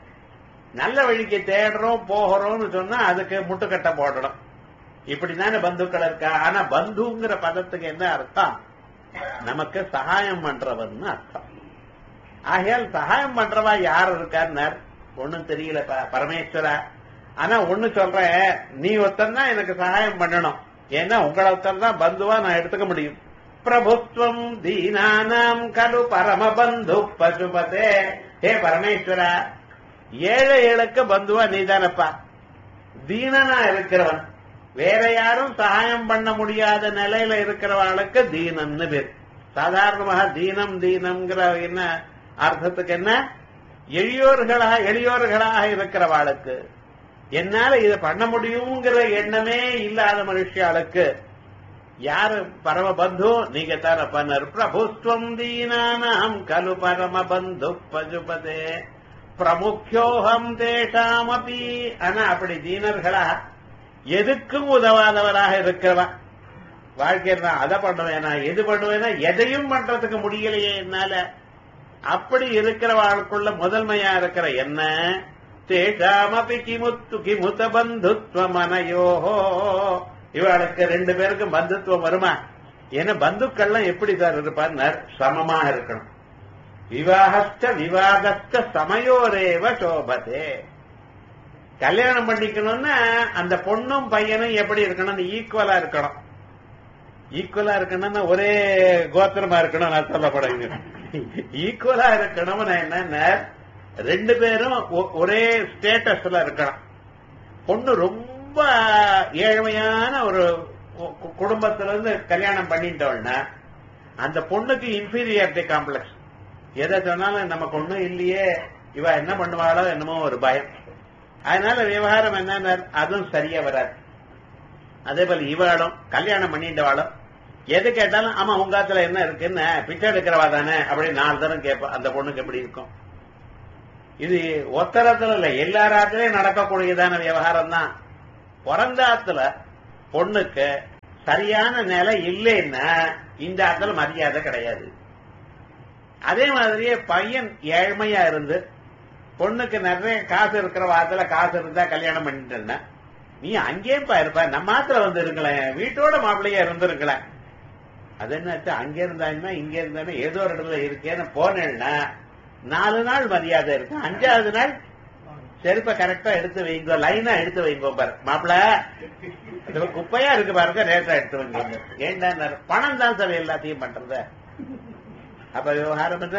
B: நல்ல வழிக்கு தேடுறோம் போகிறோம்னு சொன்னா அதுக்கு முட்டுக்கட்டை போடணும் இப்படிதானே பந்துக்கள் இருக்கா ஆனா பந்துங்கிற பதத்துக்கு என்ன அர்த்தம் நமக்கு சகாயம் பண்றவன்னு அர்த்தம் ஆகையால் சகாயம் பண்றவா யார் இருக்காருன்னார் ஒண்ணும் தெரியல ப- பரமேஸ்வரா ஆனா ஒண்ணு சொல்றேன் நீ ஒருத்தன் தான் எனக்கு சகாயம் பண்ணணும் ஏன்னா உங்களை ஒருத்தன் தான் பந்துவா நான் எடுத்துக்க முடியும் பிரபுத்வம் தீனானாம் கலு பரமபந்து பசுபதே ஹே பரமேஸ்வரா ஏழைகளுக்கு பந்துவா நீதானப்பா தீனனா இருக்கிறவன் வேற யாரும் சகாயம் பண்ண முடியாத நிலையில இருக்கிறவளுக்கு தீனன்னு பேர் சாதாரணமாக தீனம் தீனம்ங்கிற என்ன அர்த்தத்துக்கு என்ன எளியோர்களாக எளியோர்களாக இருக்கிறவாளுக்கு என்னால இதை பண்ண முடியுங்கிற எண்ணமே இல்லாத மனுஷியாளுக்கு யாரு பரம பந்து நீங்க தான பண்ணர் பிரபுஸ்வம் தீனானாம் கலு பரம பந்து பசுபதே பிரமுக்கியோகம் தேஷாமபி ஆனா அப்படி தீனர்களா எதுக்கும் உதவாதவராக இருக்கிறவன் வாழ்க்கையில் நான் அதை பண்ணுவேனா எது பண்ணுவேனா எதையும் பண்றதுக்கு முடியலையே என்னால அப்படி இருக்கிறவாளுக்குள்ள முதன்மையா இருக்கிற என்ன தேஷாமபி கிமுத்து கிமுத பந்துத்வம் அனயோஹோ இவளுக்கு ரெண்டு பேருக்கும் பந்துத்துவம் வருமா ஏன்னா பந்துக்கள்லாம் எப்படி சார் இருப்பார் சமமா இருக்கணும் விவாகஸ்ட விவாதஸ்ட சமயோரேவ சோபதே கல்யாணம் பண்ணிக்கணும்னா அந்த பொண்ணும் பையனும் எப்படி இருக்கணும் ஈக்குவலா இருக்கணும் ஈக்குவலா இருக்கணும்னா ஒரே கோத்திரமா இருக்கணும் நான் சொல்லப்படுங்க ஈக்குவலா இருக்கணும்னு என்னன்னா ரெண்டு பேரும் ஒ- ஒரே ஸ்டேட்டஸ்ல இருக்கணும் பொண்ணு ரொம்ப ஏழ்மையான ஒரு கு- கு- குடும்பத்துல இருந்து கல்யாணம் பண்ணிட்டோம்னா அந்த பொண்ணுக்கு இன்ஃபீரியாரிட்டி காம்ப்ளெக்ஸ் எதை சொன்னாலும் நமக்கு ஒண்ணும் இல்லையே இவ என்ன பண்ணுவாளோ என்னமோ ஒரு பயம் அதனால விவகாரம் என்னன்னா அதுவும் சரியா வராது அதே போல இவாளும் கல்யாணம் பண்ணிட்டவாளும் எது கேட்டாலும் ஆமா உங்க ஆத்துல என்ன இருக்குன்னு பிச்சை எடுக்கிறவா தானே அப்படி நாலு தரம் கேட்பா அந்த பொண்ணுக்கு எப்படி இருக்கும் இது ஒத்தரத்துல இல்ல எல்லாராத்திலையும் நடக்கக்கூடியதான விவகாரம் தான் பிறந்த ஆத்துல பொண்ணுக்கு சரியான நிலை இல்லைன்னா இந்த ஆத்துல மரியாதை கிடையாது அதே மாதிரியே பையன் ஏழ்மையா இருந்து பொண்ணுக்கு நிறைய காசு இருக்கிற வாரத்துல காசு இருந்தா கல்யாணம் பண்ணிட்டேன்னா நீ அங்கேயும் இருப்ப நம்ம ஆத்துல வந்து இருங்களேன் வீட்டோட மாப்பிள்ளையா இருந்திருங்களேன் அது என்னாச்சு அங்க இருந்தாங்கன்னா இங்க இருந்தானே ஏதோ ஒரு இடத்துல இருக்கேன்னு போனேன்னா நாலு நாள் மரியாதை இருக்கு அஞ்சாவது நாள் செருப்ப கரெக்டா எடுத்து வைங்க லைனா எடுத்து வைங்க பாரு மாப்பிள்ள இதுல குப்பையா இருக்கு பாருங்க ரேட்டா எடுத்து வைங்க ஏன்டா பணம் தான் சார் எல்லாத்தையும் பண்றது அப்ப விவகாரம் என்ன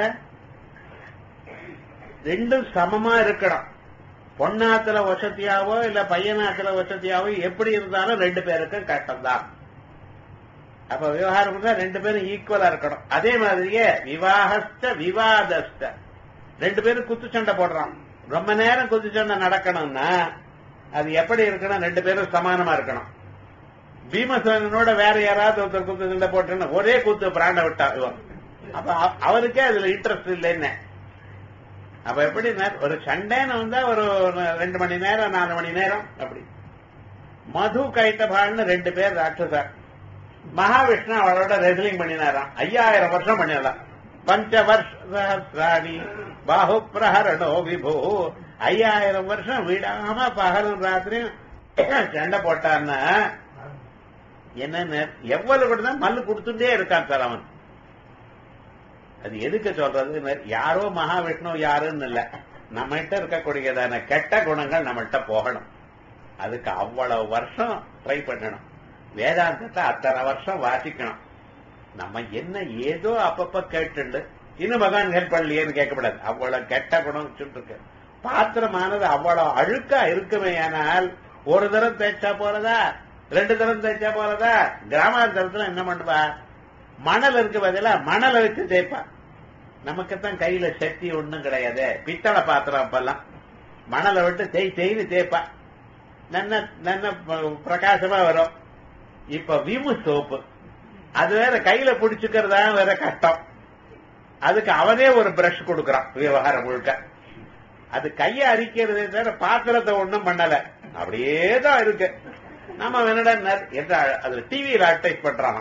B: ரெண்டும் சமமா இருக்கணும் பொண்ணாத்துல வசதியாவோ இல்ல பையனாத்துல வசதியாவோ எப்படி இருந்தாலும் ரெண்டு பேருக்கும் கஷ்டம்தான் அப்ப விவகாரம் இருந்தா ரெண்டு பேரும் ஈக்குவலா இருக்கணும் அதே மாதிரியே விவாகஸ்த விவாதஸ்த ரெண்டு பேரும் குத்துச்சண்டை போடுறான் ரொம்ப நேரம் குத்துச்சண்டை நடக்கணும்னா அது எப்படி இருக்கணும் ரெண்டு பேரும் சமானமா இருக்கணும் பீமசேனனோட வேற யாராவது ஒருத்தர் குத்துச்சண்டை போட்டுன்னு ஒரே கூத்து பிராண்ட விட்டா இவன் அப்ப அவ- அவருக்கே அதுல இன்ட்ரெஸ்ட் இல்லைன்னு அப்ப எப்படி நே- ஒரு சண்டைன்னு வந்தா ஒரு ரெண்டு மணி நேரம் நாலு மணி நேரம் அப்படி மது கைட்டபாள்னு ரெண்டு பேர் ராட்சசர் மகாவிஷ்ணு அவளோட ரெஸ்லிங் பண்ணினாராம் ஐயாயிரம் வருஷம் பண்ணிடலாம் பஞ்ச வருஷாணி பாஹு பிரஹரணோ விபு ஐயாயிரம் வருஷம் விடாம பகலும் ராத்திரியும் சண்டை போட்டான்னா என்னன்னு எவ்வளவு கூட மல்லு கொடுத்துட்டே இருக்கான் சார் அவன் அது எதுக்கு சொல்றது யாரோ மகாவிஷ்ணு யாருன்னு இல்ல நம்மகிட்ட இருக்கக்கூடியதான கெட்ட குணங்கள் நம்மகிட்ட போகணும் அதுக்கு அவ்வளவு வருஷம் ட்ரை பண்ணணும் வேதாந்தத்தை அத்தனை வருஷம் வாசிக்கணும் நம்ம என்ன ஏதோ அப்பப்ப கேட்டுண்டு இன்னும் பகவான் ஹெல்ப் பண்ணலையேன்னு கேட்கக்கூடாது அவ்வளவு கெட்ட குணம் இருக்கு பாத்திரமானது அவ்வளவு அழுக்கா இருக்குமே ஆனால் ஒரு தரம் தேய்ச்சா போறதா ரெண்டு தரம் தேய்ச்சா போறதா கிராமாந்தரத்துல என்ன பண்ணுவா மணல் இருக்கு பதிலா மணலை வச்சு தேய்ப்பா நமக்குத்தான் கையில சக்தி ஒண்ணும் கிடையாது பித்தளை பாத்திரம் அப்பெல்லாம் மணலை விட்டு தேய் தேய்னு தேய்ப்பா நல்ல நல்ல பிரகாசமா வரும் இப்ப விமு சோப்பு அது வேற கையில பிடிச்சுக்கிறதா வேற கஷ்டம் அதுக்கு அவனே ஒரு பிரஷ் கொடுக்கறான் விவகாரம் முழுக்க அது கைய அரிக்கிறதே தவிர பாத்திரத்தை ஒண்ணும் பண்ணல அப்படியே தான் இருக்கு நம்ம என்னடா என்ற அதுல டிவியில அட்வைஸ் பண்றான்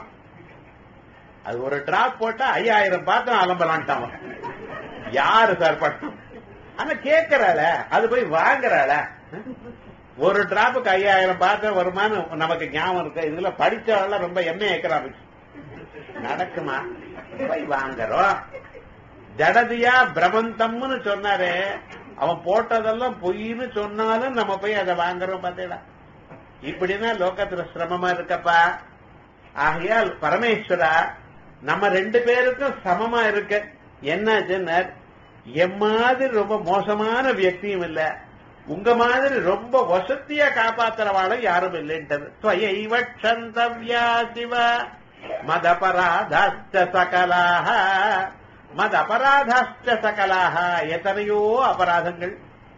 B: அது ஒரு டிராப் போட்டா ஐயாயிரம் பாத்திரம் அலம்பலான்ட்டான் யாரு சார் பண்ணோம் ஆனா கேட்கறாள அது போய் வாங்குறாள ஒரு டிராப்புக்கு ஐயாயிரம் பாத்திரம் வருமானு நமக்கு ஞாபகம் இருக்கு இதுல படிச்சவள ரொம்ப எம்ஏ ஏக்கிறான் நடக்குமா போய் வாங்குறோம் ஜடதியா பிரபந்தம்னு சொன்னாரு அவன் போட்டதெல்லாம் பொய்ன்னு சொன்னாலும் நம்ம போய் அதை வாங்குறோம் பார்த்தேடா இப்படின்னா லோகத்துல சிரமமா இருக்கப்பா ஆகையால் பரமேஸ்வரா நம்ம ரெண்டு பேருக்கும் சமமா இருக்க என்னாச்சுன்னா எம்மாதிரி ரொம்ப மோசமான வியக்தியும் இல்ல உங்க மாதிரி ரொம்ப வசதியா காப்பாத்துறவாளும் யாரும் இல்லைன்றது ஸ்வயைவட்சந்தவ்யா சிவ மதபராதாஸ்ட சகலாக மத அபராதாஸ்ட சகலாக எத்தனையோ அபராதங்கள்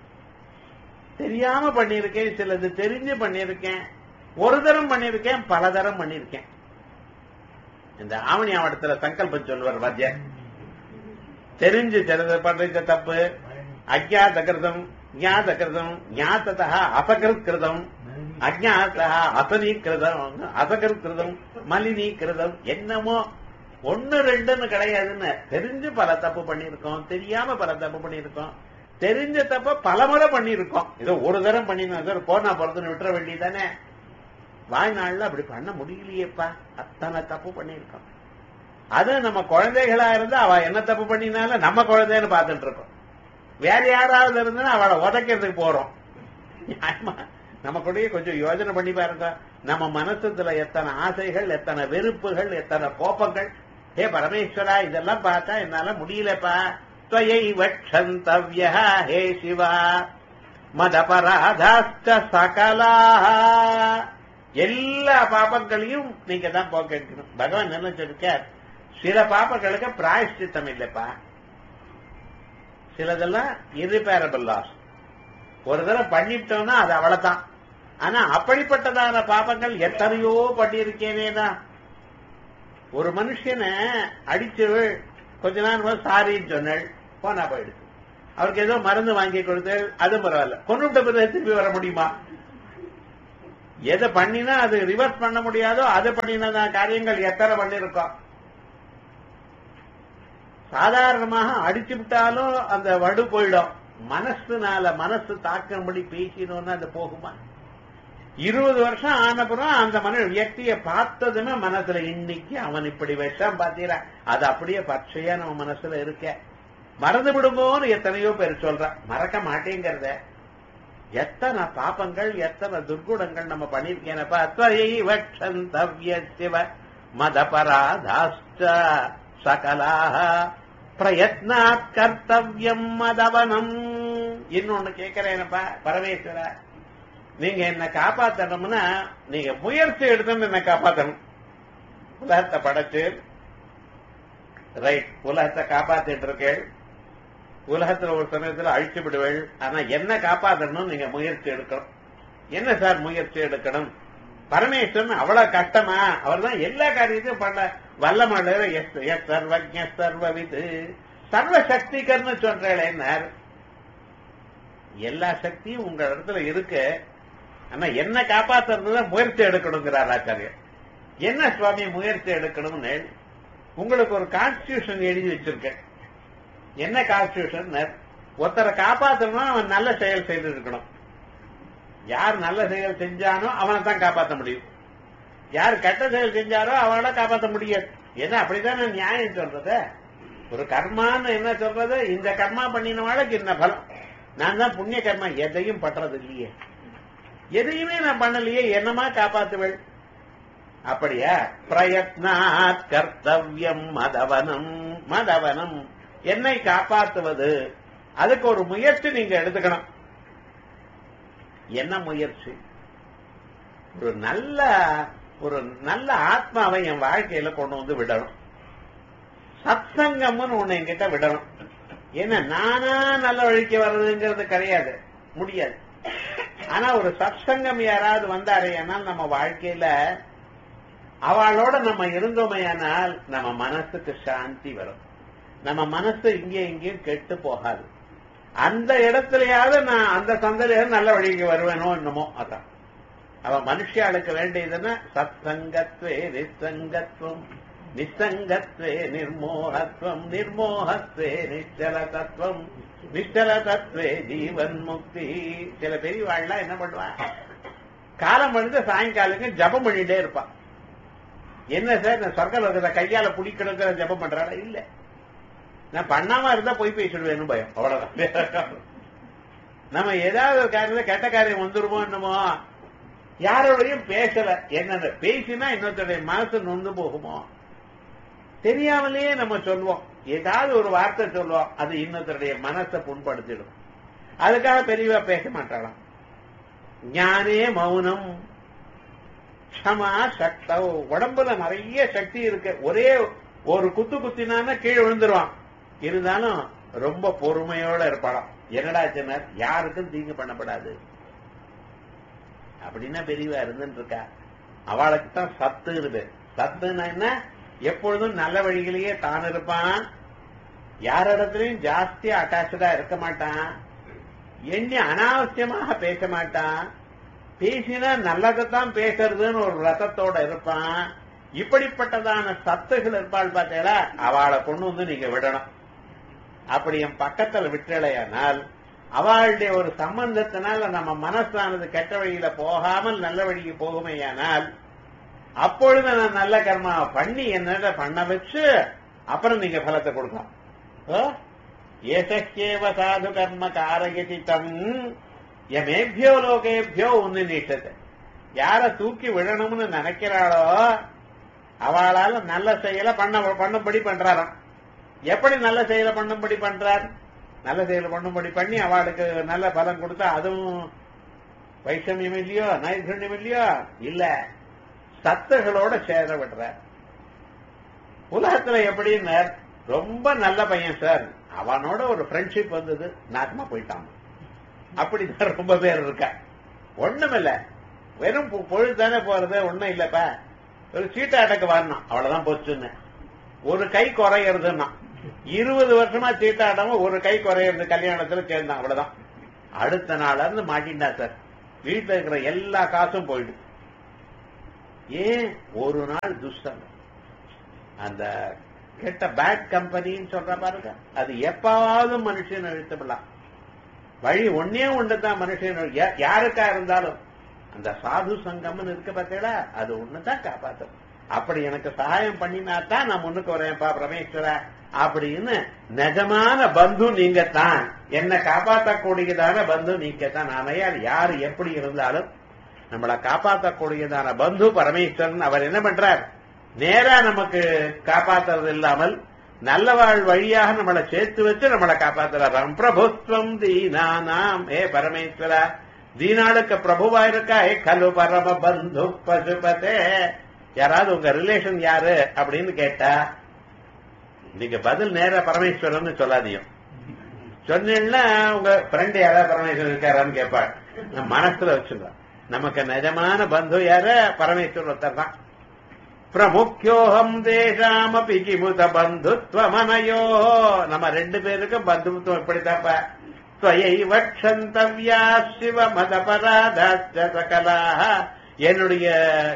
B: தெரியாம பண்ணிருக்கேன் சிலது தெரிஞ்சு பண்ணிருக்கேன் ஒரு தரம் பண்ணிருக்கேன் பல தரம் பண்ணிருக்கேன் இந்த ஆவணி ஆவட்டத்துல சங்கல்பம் சொல்லுவார் வாத்தியார் தெரிஞ்சு சிலது பண்ற தப்பு அஜாத கிருதம் ஞாத கிருதம் ஞாத்ததா அசகிருத் கிருதம் அஜாத்தா அசனீகிருதம் அசகிருதம் மலினீகிருதம் என்னமோ ஒன்னு ரெண்டுன்னு கிடையாதுன்னு தெரிஞ்சு பல தப்பு பண்ணிருக்கோம் தெரியாம பல தப்பு பண்ணிருக்கோம் தெரிஞ்ச தப்ப பலமுறை பண்ணிருக்கோம் ஏதோ ஒரு தரம் பண்ணினா போனா பிறதுன்னு விட்டுற வேண்டியதானே வாழ்நாள்ல அப்படி பண்ண முடியலையேப்பா அத்தனை தப்பு பண்ணிருக்கோம் அது நம்ம குழந்தைகளா இருந்தா அவ என்ன தப்பு பண்ணினாலும் நம்ம குழந்தைன்னு பார்த்துட்டு இருக்கோம் வேற யாராவது இருந்தா அவளை உதைக்கிறதுக்கு போறோம் நியாயமா நம்ம கூடயே கொஞ்சம் யோஜனை பண்ணி பாருங்க நம்ம மனசுல எத்தனை ஆசைகள் எத்தனை வெறுப்புகள் எத்தனை கோபங்கள் ஹே பரமேஸ்வரா இதெல்லாம் பார்த்தா என்னால முடியலப்பா துவயை வட்சந்தவ்ய ஹே சிவா மதபராதாஸ்த சகலா எல்லா பாபங்களையும் நீங்க தான் போக்கணும் பகவான் என்ன சொல்லிருக்கார் சில பாபங்களுக்கு பிராயஷ்டித்தம் இல்லப்பா சிலதெல்லாம் irreparable லாஸ் ஒரு தடவை பண்ணிட்டோம்னா அது அவ்வளவுதான் ஆனா அப்படிப்பட்டதான பாபங்கள் எத்தனையோ பண்ணியிருக்கேனேனா ஒரு மனுஷனை அடிச்சு கொஞ்ச நாள் சாரின்னு சொன்னாள் போனா போயிடுச்சு அவருக்கு ஏதோ மருந்து வாங்கி கொடுத்து அது பரவாயில்ல கொண்டுட்ட பிறகு திருப்பி வர முடியுமா எதை பண்ணினா அது ரிவர்ஸ் பண்ண முடியாதோ அது பண்ணின காரியங்கள் எத்தனை பண்ணிருக்கோம் சாதாரணமாக அடிச்சு விட்டாலும் அந்த வடு போயிடும் மனசுனால மனசு தாக்கும்படி பேசினோம்னா அது போகுமா இருபது வருஷம் ஆனப்புறம் அந்த மன வியக்திய பார்த்ததுமே மனசுல இன்னைக்கு அவன் இப்படி வச்சான் பாத்தீரா அது அப்படியே பச்சையா நம்ம மனசுல இருக்க மறந்து விடுமோன்னு எத்தனையோ பேர் சொல்றான் மறக்க மாட்டேங்கிறத எத்தனை பாப்பங்கள் எத்தனை துர்குணங்கள் நம்ம பண்ணிருக்கேனப்பா அத்வயைவட்சந்தவ்ய சிவ மதபராதாஷ்ட சகலாக பிரயத்னாத் கர்த்தவியம் மதவனம் இன்னொன்னு கேட்கிறேனப்பா பரமேஸ்வரா நீங்க என்ன காப்பாத்தணும்னா நீங்க முயற்சி எடுத்து என்ன காப்பாத்தணும் உலகத்தை படைச்சு ரைட் உலகத்தை காப்பாத்திட்டு இருக்கேள் உலகத்துல ஒரு சமயத்துல அழிச்சு விடுவேள் ஆனா என்ன காப்பாத்தணும் நீங்க முயற்சி எடுக்கணும் என்ன சார் முயற்சி எடுக்கணும் பரமேஸ்வரன் அவ்வளவு கஷ்டமா அவர் தான் எல்லா காரியத்தையும் பண்ண வல்லமட எஸ் எஸ் சர்வஜ சர்வவிது சர்வ சக்திகர்னு சொல்றேன் எல்லா சக்தியும் உங்க இடத்துல இருக்கு ஆனா என்ன காப்பாத்துறதுல முயற்சி எடுக்கணுங்கிறார் ஆச்சாரியர் என்ன சுவாமி முயற்சி எடுக்கணும்னு உங்களுக்கு ஒரு கான்ஸ்டியூஷன் எழுதி வச்சிருக்கேன் என்ன கான்ஸ்டியூஷன் ஒருத்தரை காப்பாத்தணும்னா அவன் நல்ல செயல் செய்து இருக்கணும் யார் நல்ல செயல் செஞ்சானோ அவனை தான் காப்பாற்ற முடியும் யார் கெட்ட செயல் செஞ்சாரோ அவனை காப்பாற்ற முடியாது ஏன்னா அப்படிதான் நியாயம் சொல்றது ஒரு கர்மான்னு என்ன சொல்றது இந்த கர்மா பண்ணினவாளுக்கு இந்த பலம் நான் தான் புண்ணிய கர்மா எதையும் பண்றது இல்லையே எதையுமே நான் பண்ணலையே என்னமா காப்பாத்துவள் அப்படியா பிரயத்னாத் கர்த்தவியம் மதவனம் மதவனம் என்னை காப்பாத்துவது அதுக்கு ஒரு முயற்சி நீங்க எடுத்துக்கணும் என்ன முயற்சி ஒரு நல்ல ஒரு நல்ல ஆத்மாவை என் வாழ்க்கையில கொண்டு வந்து விடணும் சத்சங்கம்னு ஒண்ணு என்கிட்ட விடணும் ஏன்னா நானா நல்ல வழிக்கு வர்றதுங்கிறது கிடையாது முடியாது ஆனா ஒரு சத்சங்கம் யாராவது வந்தாரு ஏன்னா நம்ம வாழ்க்கையில அவளோட நம்ம இருந்தோமையானால் நம்ம மனசுக்கு சாந்தி வரும் நம்ம மனசு இங்கே இங்கேயும் கெட்டு போகாது அந்த இடத்துலயாவது நான் அந்த சந்ததியாவது நல்ல வழிக்கு வருவேனோ என்னமோ அதான் அவன் மனுஷியாளுக்கு வேண்டியதுன்னா சத்சங்கத்வே நிசங்கத்துவம் நிசங்கத்வே நிர்மோகத்துவம் நிர்மோகத்வே நிச்சல தத்துவம் நிச்சல தத்துவே ஜீவன் முக்தி சில பெரியவாள்லாம் என்ன பண்ணுவா காலம் பண்ணிட்டு சாயங்காலங்க ஜபம் பண்ணிட்டே இருப்பான் என்ன சார் நான் சொர்க்க லோகத்தை கையால புடிக்கணுங்கிற ஜபம் பண்றாடா இல்ல நான் பண்ணாம இருந்தா போய் பேசிடுவேன்னு பயம் அவ்வளவுதான் நம்ம ஏதாவது ஒரு காரியத்துல கெட்ட காரியம் வந்துருமோ என்னமோ யாரோடையும் பேசல என்னென்ன பேசினா இன்னொருத்தருடைய மனசு நொந்து போகுமோ தெரியாமலேயே நம்ம சொல்லுவோம் ஏதாவது ஒரு வார்த்தை சொல்லுவோம் அது இன்னொருத்தருடைய மனசை புண்படுத்திடும் அதுக்காக பெரியவா பேச மாட்டாளாம் ஞானே மௌனம் க்ஷமா சக்தவ் உடம்புல நிறைய சக்தி இருக்கு ஒரே ஒரு குத்து குத்தினான கீழே விழுந்துருவான் இருந்தாலும் ரொம்ப பொறுமையோட இருப்பாளாம் என்னடா சொன்னார் யாருக்கும் தீங்கு பண்ணப்படாது அப்படின்னா பெரியவா இருந்துட்டு இருக்கா அவளுக்கு தான் சத்து இருக்கு சத்துன்னா என்ன எப்பொழுதும் நல்ல வழியிலேயே தான் இருப்பான் யாரிடத்திலையும் ஜாஸ்தியா அட்டாச்சடா இருக்க மாட்டான் எண்ணி அனாவசியமாக பேச மாட்டான் பேசினா நல்லதைத்தான் பேசுறதுன்னு ஒரு ரசத்தோட இருப்பான் இப்படிப்பட்டதான சத்துகள் இருப்பாள் பார்த்தீங்களா அவளை கொண்டு வந்து நீங்க விடணும் அப்படி என் பக்கத்துல விட்டலையானால் அவளுடைய ஒரு சம்பந்தத்தினால நம்ம மனசானது கெட்ட வழியில போகாமல் நல்ல வழிக்கு போகுமேயானால் அப்பொழுது நான் நல்ல கர்மாவை பண்ணி என்னட பண்ண வச்சு அப்புறம் நீங்க பலத்தை கொடுக்கலாம் ஏசக்கேவ சாது கர்ம காரயதி தம் எமேபியோ லோகேபியோ ஒன்னு நீட்டது யார தூக்கி விழணும்னு நினைக்கிறாளோ அவளால நல்ல செயலை பண்ண பண்ணும்படி பண்றாராம் எப்படி நல்ல செயலை பண்ணும்படி பண்றார் நல்ல செயலை பண்ணும்படி பண்ணி அவளுக்கு நல்ல பலம் கொடுத்தா அதுவும் வைஷமியம் இல்லையோ நைர்கண்யம் இல்லையோ இல்ல சத்துகளோட சேர விடுறார் உலகத்துல எப்படின்னு ரொம்ப நல்ல பையன் சார் அவனோட ஒரு ஃப்ரெண்ட்ஷிப் வந்தது நாசமா போயிட்டான் அப்படிதான் ரொம்ப பேர் இருக்கா ஒண்ணுமில்ல வெறும் பொ- பொழுது தானே போறது ஒண்ணும் இல்லப்பா ஒரு சீட்டாட்டக்கு வரணும் அவ்வளவுதான் போச்சுன்னு ஒரு கை குறையறதுன்னா இருபது வருஷமா சீட்டாடாம ஒரு கை குறையறது கல்யாணத்துல சேர்ந்தான் அவ்வளவுதான் அடுத்த நாள்ல இருந்து மாட்டின்டா சார் வீட்டுல இருக்கிற எல்லா காசும் போயிடும் ஏன் ஒரு நாள் துஷ்டம் அந்த கெட்ட பேட் கம்பெனின்னு சொல்ற பாருங்க அது எப்பாவது மனுஷன் அழுத்தப்படலாம் வழி ஒன்னே ஒன்று தான் மனுஷன் யா- யாருக்கா இருந்தாலும் அந்த சாது சங்கம்னு இருக்க பார்த்தீங்களா அது ஒண்ணுதான் காப்பாத்தும் அப்படி எனக்கு சகாயம் பண்ணினா தான் நான் முன்னுக்கு வரேன்ப்பா பிரமேஸ்வரா அப்படின்னு நிஜமான பந்து நீங்க தான் என்ன காப்பாற்றக்கூடியதான பந்து நீங்க தான் நாமையால் யாரு எப்படி இருந்தாலும் நம்மளை காப்பாற்றக்கூடியதான பந்து பரமேஸ்வரன் அவர் என்ன பண்றார் நேரா நமக்கு காப்பாத்துறது இல்லாமல் நல்லவாழ் வழியாக நம்மளை சேர்த்து வச்சு நம்மளை காப்பாத்துறாராம் பிரபுத்வம் தீனானாம் ஏ பரமேஸ்வரா தீனாளுக்கு பிரபுவா இருக்கா ஏ கலு பரம பந்து பசுபதே யாராவது உங்க ரிலேஷன் யாரு அப்படின்னு கேட்டா நீங்க பதில் நேரா பரமேஸ்வரன் சொல்லாதீங்க சொன்னீங்கன்னா உங்க ஃப்ரெண்ட் யாராவது பரமேஸ்வரன் இருக்காரான்னு கேட்பாள் நான் மனசுல வச்சுருவேன் நமக்கு நிஜமான பந்து யாரு பரமேஸ்வரன் ஒருத்தர் தான் பிரமுக்கியோகம் தேசாமபி கிமுத பந்துத்வமனயோ நம்ம ரெண்டு பேருக்கும் பந்துத்துவம் எப்படித்தாப்ப ஸ்வயைவ க்ஷந்தவ்யா சிவ மதபராதாச்ச சகலாக என்னுடைய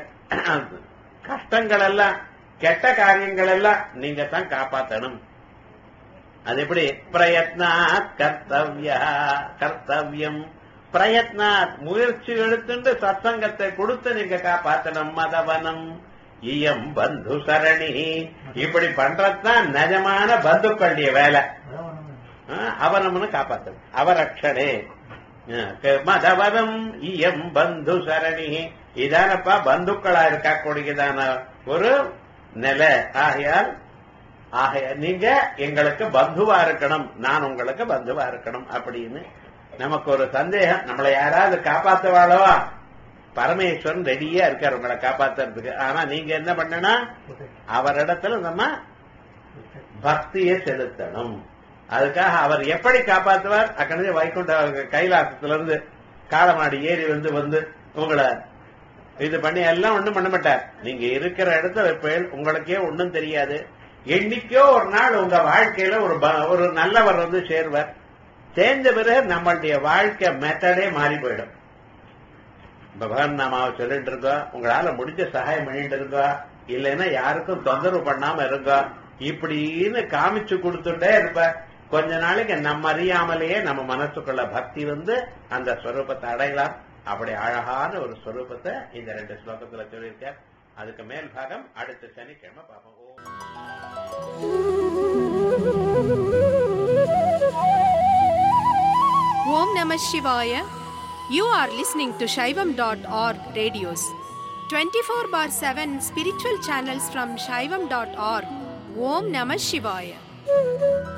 B: கஷ்டங்கள் எல்லாம் கெட்ட காரியங்கள் எல்லாம் நீங்க தான் காப்பாத்தணும் அது எப்படி பிரயத்னாத் கர்த்தவ்யா கர்த்தவ்யம் பிரயத்னாத் முயற்சி எடுத்துட்டு சத்சங்கத்தை கொடுத்து நீங்க காப்பாத்தணும் மதவனம் இயம் பந்து சரணி இப்படி பண்றதுதான் நிஜமான பந்துக்களுடைய வேலை ஆ, அவனவனு காப்பாத்தணும் அவரட்சணே மதவனம் இயம் பந்து சரணி இதானப்பா பந்துக்களா இருக்கக்கூடியதான ஒரு நிலை ஆகையால் ஆகைய நீங்க எங்களுக்கு பந்துவா இருக்கணும் நான் உங்களுக்கு பந்துவா இருக்கணும் அப்படின்னு நமக்கு ஒரு சந்தேகம் நம்மளை யாராவது காப்பாத்துவாளவா பரமேஸ்வரன் ரெடியா இருக்காரு உங்களை காப்பாத்துறதுக்கு ஆனா நீங்க என்ன பண்ணனா அவரிடத்துல நம்ம பக்தியை செலுத்தணும் அதுக்காக அவர் எப்படி காப்பாத்துவார் அக்கனே வைகுண்ட கைலாசத்துல இருந்து காலமாடி ஏறி வந்து வந்து உங்களை இது பண்ணி எல்லாம் ஒண்ணும் பண்ண மாட்டார் நீங்க இருக்கிற இடத்துல இருப்பேன் உங்களுக்கே ஒண்ணும் தெரியாது என்னைக்கோ ஒரு நாள் உங்க வாழ்க்கையில ஒரு ப- ஒரு நல்லவர் வந்து சேர்வர் சேர்ந்த பிறகு நம்மளுடைய வாழ்க்கை மெத்தடே மாறி போயிடும் பகவான் நாமாவை சொல்லிட்டு இருக்கோம் உங்களால முடிஞ்ச சகாயம் பண்ணிட்டு இருக்கோம் இல்லைன்னா யாருக்கும் தொந்தரவு பண்ணாம இருக்கோம் இப்படின்னு காமிச்சு கொடுத்துட்டே இருப்ப கொஞ்ச நாளைக்கு நம்ம அறியாமலேயே நம்ம மனசுக்குள்ள பக்தி வந்து அந்த ஸ்வரூபத்தை அடையலாம் அப்படி அழகான ஒரு ஸ்வரூபத்தை இந்த ரெண்டு ஸ்லோகத்துல சொல்லியிருக்கார் அதுக்கு மேல் பாகம் அடுத்த சனிக்கிழமை பார்ப்போம் ஓம்
A: Om Namah Shivaya. You are listening to Shaivam.org radios. 24 bar 7 spiritual channels from Shaivam.org. Om Namah Shivaya.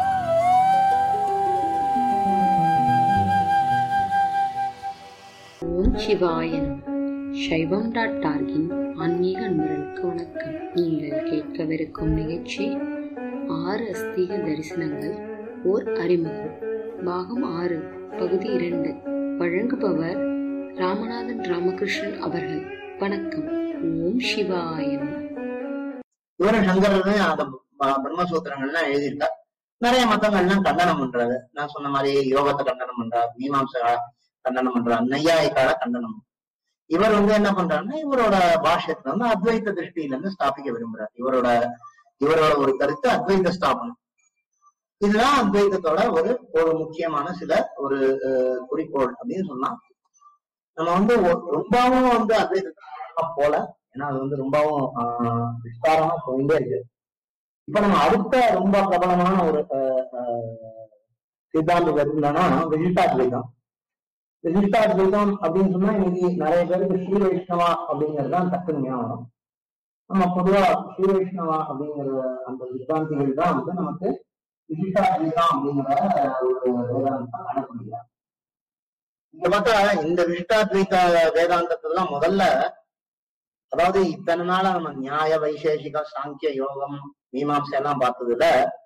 C: ஓம் சிவாயன் சைவம் டாட் டார்கின் ஆன்மீக அன்பர்களுக்கு வணக்கம் நீங்கள் கேட்கவிருக்கும் நிகழ்ச்சி ஆறு அஸ்தீக தரிசனங்கள் ஓர் அறிமுகம் பாகம் ஆறு பகுதி இரண்டு வழங்குபவர் ராமநாதன் ராமகிருஷ்ணன் அவர்கள் வணக்கம் ஓம் சிவாயன்
D: இவரும் சங்கரரு அந்த ப- பிரம்மசூத்திரங்கள்லாம் எழுதியிருக்கார் நிறைய மத்தங்கள்லாம் கண்டனம் பண்றாரு நான் சொன்ன மாதிரி யோகத்தை கண்டனம் பண்றார் மீமாம்சா கண்டனம் பண்றார் நையாயிக்கால கண்டனம் இவர் வந்து என்ன பண்றாருன்னா இவரோட பாஷ்யத்துல வந்து அத்வைத திருஷ்டியில இருந்து ஸ்தாபிக்க விரும்புறார் இவரோட இவரோட ஒரு கருத்து அத்வைத ஸ்தாபனம் இதுதான் அத்வைதத்தோட ஒரு ஒரு முக்கியமான சில ஒரு அஹ், குறிக்கோள் அப்படின்னு சொன்னா நம்ம வந்து ஒ- ரொம்பவும் வந்து அத்வைதத்தை போல ஏன்னா அது வந்து ரொம்பவும் ஆஹ், விஸ்தாரமா போயிட்டே இருக்கு இப்ப நம்ம அடுத்த ரொம்ப பிரபலமான ஒரு ஆஹ், ஆஹ், சித்தாந்தம் எடுத்தோம்னா விசிஷ்டாத்வைதம் விசிஷ்டாத்வைதம் அப்படின்னு சொன்னா இன்னைக்கு நிறைய பேருக்கு ஸ்ரீ வைஷ்ணவா அப்படிங்கிறது தான் டக்குனு ஞாபகம் நம்ம பொதுவா ஸ்ரீ வைஷ்ணவா அப்படிங்கிற அந்த சித்தாந்திகள் தான் வந்து நமக்கு விசிஷ்டாத்வைதம் அப்படிங்கிற ஒரு வேதாந்தத்தை கண்டுபிடிக்கிறார் இங்க பார்த்தா இந்த விசிஷ்டாத்வைத வேதாந்தத்துல முதல்ல அதாவது இத்தனை நாளா நம்ம நியாய வைசேஷிக சாங்கிய யோகம் மீமாம்சை எல்லாம் பார்த்ததுல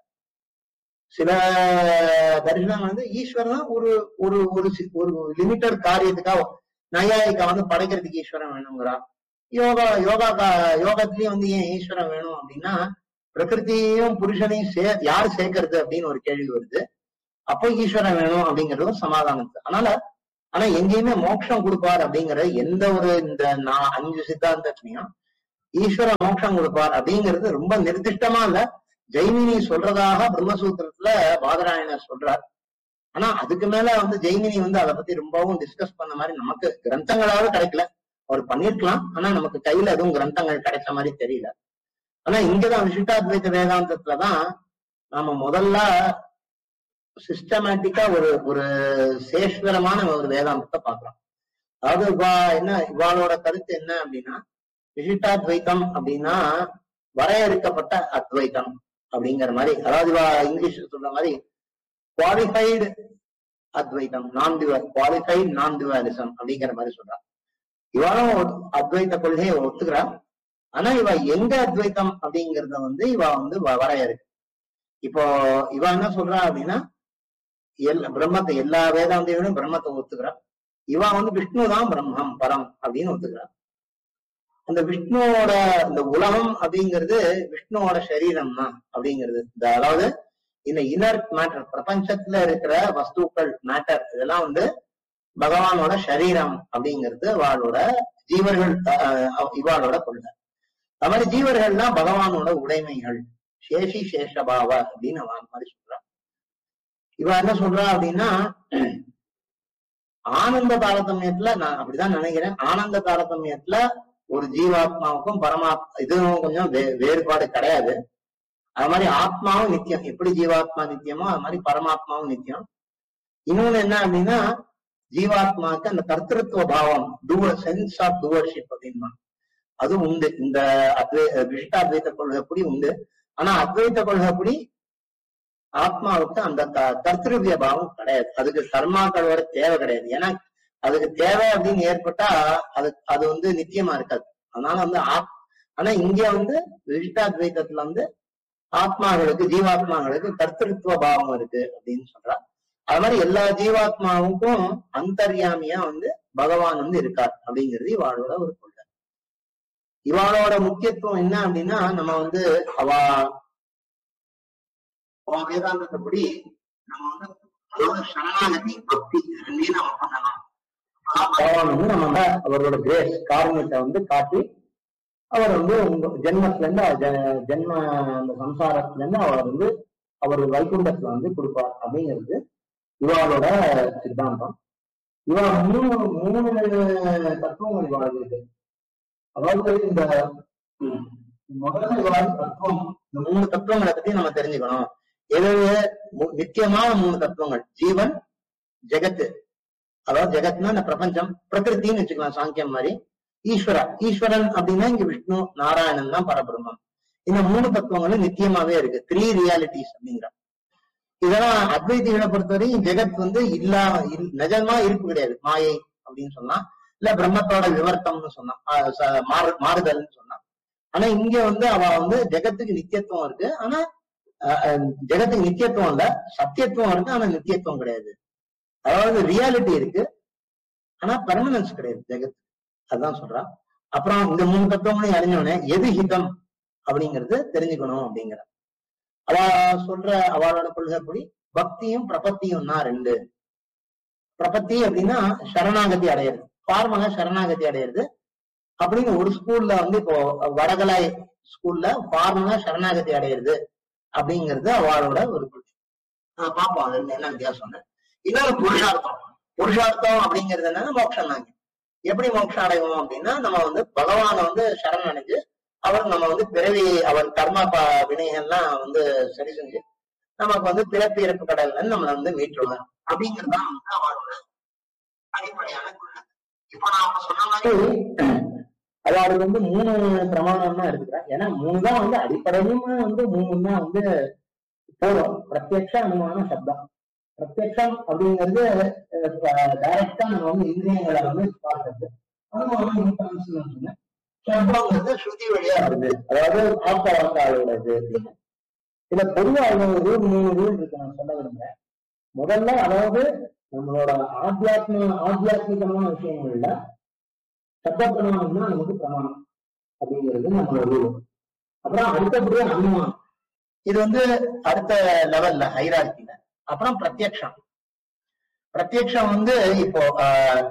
D: சில தரிசனம் வந்து ஈஸ்வரன் ஒரு ஒரு ஒரு சி- ஒரு லிமிட்டட் காரியத்துக்காக நையாயிக்கா வந்து படைக்கிறதுக்கு ஈஸ்வரன் வேணுங்கிறான் யோகா யோகா கா- யோகத்திலயும் வந்து ஏன் ஈஸ்வரன் வேணும் அப்படின்னா பிரகிருதியையும் புருஷனையும் சே யார் சேர்க்கறது அப்படின்னு ஒரு கேள்வி வருது அப்போ ஈஸ்வரன் வேணும் அப்படிங்கறதும் சமாதானம் அதனால ஆனா எங்கேயுமே மோட்சம் கொடுப்பார் அப்படிங்கிற எந்த ஒரு இந்த நான் அஞ்சு சித்தாந்தத்திலையும் ஈஸ்வர மோட்சம் கொடுப்பார் அப்படிங்கிறது ரொம்ப நிர்திஷ்டமா இல்ல ஜெய்மினி சொல்றதாக பிரம்மசூத்திரத்துல பாதராயணர் சொல்றார் ஆனா அதுக்கு மேல வந்து ஜெய்மினி வந்து அதை பத்தி ரொம்பவும் டிஸ்கஸ் பண்ண மாதிரி நமக்கு கிரந்தங்களாவது கிடைக்கல அவர் பண்ணிருக்கலாம் ஆனா நமக்கு கையில எதுவும் கிரந்தங்கள் கிடைச்ச மாதிரி தெரியல ஆனா இங்கதான் விசிஷ்டாத்வைத வேதாந்தத்துலதான் நாம முதல்ல சிஸ்டமேட்டிக்கா ஒரு ஒரு சேஸ்வரமான ஒரு வேதாந்தத்தை பார்க்கலாம் அதாவது இவா என்ன இவாளோட கருத்து என்ன அப்படின்னா விசிஷ்டாத்வைத்தம் அப்படின்னா வரையறுக்கப்பட்ட அத்வைத்தம் அப்படிங்கிற மாதிரி அதாவது இவா இங்கிலீஷ் சொல்ற மாதிரி குவாலிஃபைடு அத்வைத்தம் நான் டிவர் குவாலிஃபைடு நான் டிவாலிசம் அப்படிங்கிற மாதிரி சொல்றான் இவாளும் ஒரு அத்வைத்த கொள்கையை ஒத்துக்கிறா ஆனா இவ எங்க அத்வைத்தம் அப்படிங்கறத வந்து இவ வந்து வ- வரையறுக்கு இப்போ இவ என்ன சொல்றா அப்படின்னா எல் பிரம்மத்தை எல்லா வேதாந்திகளும் பிரம்மத்தை ஒத்துக்கிறா இவ வந்து விஷ்ணு தான் பிரம்மம் பரம் அப்படின்னு ஒத்துக்கிறா அந்த விஷ்ணுவோட இந்த உலகம் அப்படிங்கிறது விஷ்ணுவோட சரீரம் தான் அப்படிங்கிறது இந்த அதாவது இந்த இன்னர் மேட்டர் பிரபஞ்சத்துல இருக்கிற வஸ்துக்கள் மேட்டர் இதெல்லாம் வந்து பகவானோட சரீரம் அப்படிங்கிறது அவளோட ஜீவர்கள் அஹ், இவாளோட கொள்கை அது மாதிரி ஜீவர்கள்னா பகவானோட உடைமைகள் சேஷி சேஷபாவ அப்படின்னு அவ அந்த மாதிரி சொல்றா இவ என்ன சொல்றா அப்படின்னா ஆனந்த தாரதமியத்துல நான் அப்படிதான் நினைக்கிறேன் ஆனந்த தாரதமியத்துல ஒரு ஜீவாத்மாவுக்கும் பரமாத் இதுவும் கொஞ்சம் வே- வேறுபாடு கிடையாது அது மாதிரி ஆத்மாவும் நித்தியம் எப்படி ஜீவாத்மா நித்தியமோ அது மாதிரி பரமாத்மாவும் நித்தியம் இன்னொன்னு என்ன அப்படின்னா ஜீவாத்மாவுக்கு அந்த கர்த்தத்துவ பாவம் டூவர் சென்ஸ் ஆஃப் டூவர்ஷிப் அப்படின்னா அது உண்டு இந்த அத்வை விசிஷ்டாத்வைத்த கொள்கைப்படி உண்டு ஆனா அத்வைத்த கொள்கைப்படி ஆத்மாவுக்கு அந்த க- கர்த்தருவிய பாவம் கிடையாது அதுக்கு கர்மாக்களோட தேவை கிடையாது ஏன்னா அதுக்கு தேவை அப்படின்னு ஏற்பட்டா அது அது வந்து நித்தியமா இருக்காது அதனால வந்து ஆத் ஆனா இங்க வந்து விசிஷ்டாத்வைத்தத்துல வந்து ஆத்மாக்களுக்கு ஜீவாத்மாக்களுக்கு கர்த்தத்துவ பாவம் இருக்கு அப்படின்னு சொல்றா அது மாதிரி எல்லா ஜீவாத்மாவுக்கும் அந்தர்யாமியா வந்து பகவான் வந்து இருக்கார் அப்படிங்கிறது இவாளோட ஒரு கொள்கை இவாளோட முக்கியத்துவம் என்ன அப்படின்னா நம்ம வந்து அவ அவ வேதாந்தத்தைப்படி நம்ம வந்து அதாவது சரணாகதி பக்தி ரெண்டையும் நம்ம பண்ணலாம் ஆனா பகவான் வந்து நம்ம வந்து அவரோட கிரேஸ் காரணத்தை வந்து காட்டி அவர் வந்து உங்க ஜென்மத்துல இருந்து அவர் ஜெ- ஜென்ம அந்த சம்சாரத்துல இருந்து அவர் வந்து அவர் வைகுண்டத்துல வந்து கொடுப்பார் அப்படிங்கிறது இவாளோட சித்தாந்தம் இவா மூணு மூணு தத்துவங்கள் இவாள் இருக்கு அதாவது இந்த ம், முதல்ல இவாள் தத்துவம் இந்த மூணு தத்துவங்களை பத்தி நம்ம தெரிஞ்சுக்கணும் எது மு- நித்தியமான மூணு தத்துவங்கள் ஜீவன் ஜெகத்து அதாவது ஜெகத்னா இந்த பிரபஞ்சம் பிரகிருத்தின்னு வச்சுக்கலாம் சாங்கியம் மாதிரி ஈஸ்வரா ஈஸ்வரன் அப்படின்னா இங்க விஷ்ணு நாராயணன் தான் பரபிரம்மம் இந்த மூணு தத்துவங்களும் நித்தியமாவே இருக்கு த்ரீ ரியாலிட்டிஸ் அப்படிங்கிற இதெல்லாம் அத்வைதிகளை பொறுத்தவரையும் ஜெகத் வந்து இல்லா இல்- நிஜமா இருப்பு கிடையாது மாயை அப்படின்னு சொன்னா இல்ல பிரம்மத்தோட விவர்த்தம்னு சொன்னா ஆஹ் ச- மாறு மாறுதல்னு சொன்னா ஆனா இங்க வந்து அவ வந்து ஜெகத்துக்கு நித்தியத்துவம் இருக்கு ஆனா ஆஹ் ஆஹ் ஜெகத்துக்கு நித்தியத்துவம் இல்ல சத்தியத்துவம் இருக்கு ஆனா நித்தியத்துவம் கிடையாது அதாவது ரியாலிட்டி இருக்கு ஆனா பெர்மனன்ஸ் கிடையாது ஜெகத் அதான் சொல்றா அப்புறம் இந்த மூணு தத்துவங்களையும் அறிஞ்சவனே எது ஹிதம் அப்படிங்கறது தெரிஞ்சுக்கணும் அப்படிங்கிற அவ சொல்ற அவளோட கொள்கைப்படி பக்தியும் பிரபத்தியும் தான் ரெண்டு பிரபத்தி அப்படின்னா சரணாகதி அடையிறது ஃபார்மலா சரணாகதி அடையிறது அப்படின்னு ஒரு ஸ்கூல்ல வந்து இப்போ வடகலாய் ஸ்கூல்ல ஃபார்மலா சரணாகதி அடையிறது அப்படிங்கிறது அவளோட ஒரு கொள்கை ஆஹ் பாப்போம் அது என்ன வித்தியாசம் இன்னொரு புருஷார்த்தம் புருஷார்த்தம் அப்படிங்கிறது என்னன்னா மோட்சம் தாங்க எப்படி மோட்சம் அடைவோம் அப்படின்னா நம்ம வந்து பகவானை வந்து சரண் அடைஞ்சு அவர் நம்ம வந்து பிறவி அவர் கர்மா ப வினைகள்லாம் வந்து சரி செஞ்சு நமக்கு வந்து பிறப்பு இறப்பு கடல்ல இருந்து நம்மளை வந்து மீட்டுருவார் அப்படிங்கிறது தான் வந்து அவரோட அடிப்படையான கொள்கை இப்ப நான் சொன்ன மாதிரி அதாவது வந்து மூணு பிரமாணம் தான் எடுத்துக்கிறேன் ஏன்னா மூணு தான் வந்து அடிப்படையும் வந்து மூணு தான் வந்து போதும் பிரத்யக்ஷ அனுமான சப்தம் பிரத்யக்ஷம் அப்படிங்கிறது டைரக்டா நம்ம வந்து இந்திரியங்களை வந்து பார்க்கறது அனுமானம் இன்ஃபரன்ஸ் சொன்னேன் சப்தங்கிறது ஸ்ருதி வழியா வருது அதாவது ஆப்த வாக்காளோட இது அப்படின்னு இதுல பொதுவா ஒரு ரூல் மூணு ரூல் இருக்கு நான் சொல்ல விரும்புறேன் முதல்ல அதாவது நம்மளோட ஆத்தியாத்ம ஆத்தியாத்மிகமான விஷயங்கள்ல சப்த பிரமாணம் தான் நமக்கு பிரமாணம் அப்படிங்கிறது நம்மளோட ரூல் அப்புறம் அடுத்தபடியா அனுமானம் இது வந்து அடுத்த லெவல்ல ஹைரார்கில அப்புறம் பிரத்யக்ஷம் பிரத்யக்ஷம் வந்து இப்போ ஆஹ்,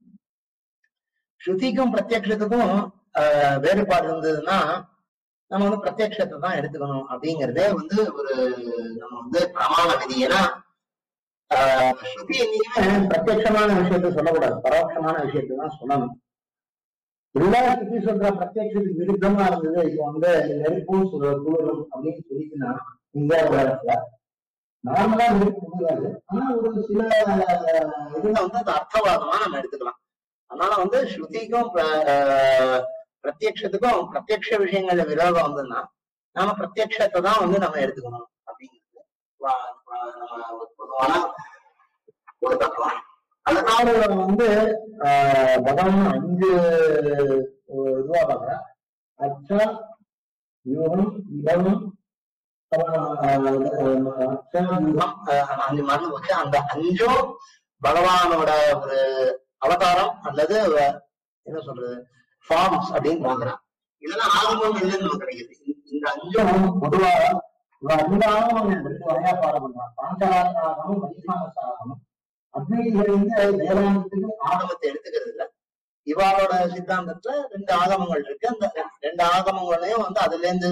D: ஸ்ருதிக்கும் பிரத்யக்ஷத்துக்கும் ஆஹ், வேறுபாடு இருந்ததுன்னா நம்ம வந்து பிரத்யக்ஷத்தை தான் எடுத்துக்கணும் அப்படிங்கறதே வந்து ஒரு நம்ம வந்து பிரமாண விதி ஏன்னா ஆஹ், ஸ்ருதி என்னைக்குமே பிரத்யக்ஷமான விஷயத்த சொல்லக்கூடாது பரோட்சமான விஷயத்தை தான் சொல்லணும் எல்லா ஸ்ருதி சொல்ற பிரத்யக்ஷத்துக்கு விருத்தமா இருந்தது இப்போ வந்து நெருப்பும் சு- குளிரும் அப்படின்னு சொல்லிட்டுனா இந்தியா உலகத்துல நார்மலா நெருப்பு குளிராது ஆனா ஒரு சில அஹ், இதுல வந்து அது அர்த்தவாதமா நம்ம எடுத்துக்கலாம் அதனால வந்து ஸ்ருதிக்கும் பிர- அஹ், பிரத்யக்ஷத்துக்கும் பிரத்யக்ஷ விஷயங்கள்ல விரோதம் வந்ததுன்னா நாம பிரத்யக்ஷத்தை தான் வந்து நம்ம எடுத்துக்கணும் அப்படிங்கிறது வா- வா- நம்ம ஒரு பொதுவான ஒரு தத்துவம் அதனால வந்து ஆஹ், பகவான் அஞ்சு ஒரு இதுவா பாக்குறேன் அச்சா யூகம் இதம் அப்புறம், ஆஹ், அச்சா யூகம் ஆஹ், அஞ்சு மறந்து போச்சு அந்த அஞ்சும் பகவானோட ஒரு அவதாரம் அல்லது வ- என்ன சொல்றது ஃபார்ம்ஸ் அப்படின்னு பாக்குறான் இதெல்லாம் ஆகமம் இல்லைன்னு நமக்கு கிடைக்குது இந்த- இந்த அஞ்சும் பொதுவா இவன் அஞ்சு ஆகமம் எடுத்து வரையா பாடம் பண்றான் பாஞ்சராத்திராகமும் மதிசாகமும் அத்வைதிகள் வந்து வேதாந்தத்துக்கு ஆகமத்தை எடுத்துக்கிறது இல்ல இவாளோட சித்தாந்தத்துல ரெண்டு ஆகமங்கள் இருக்கு அந்த ரெ- ரெண்டு ஆகமங்களையும் வந்து அதுல இருந்து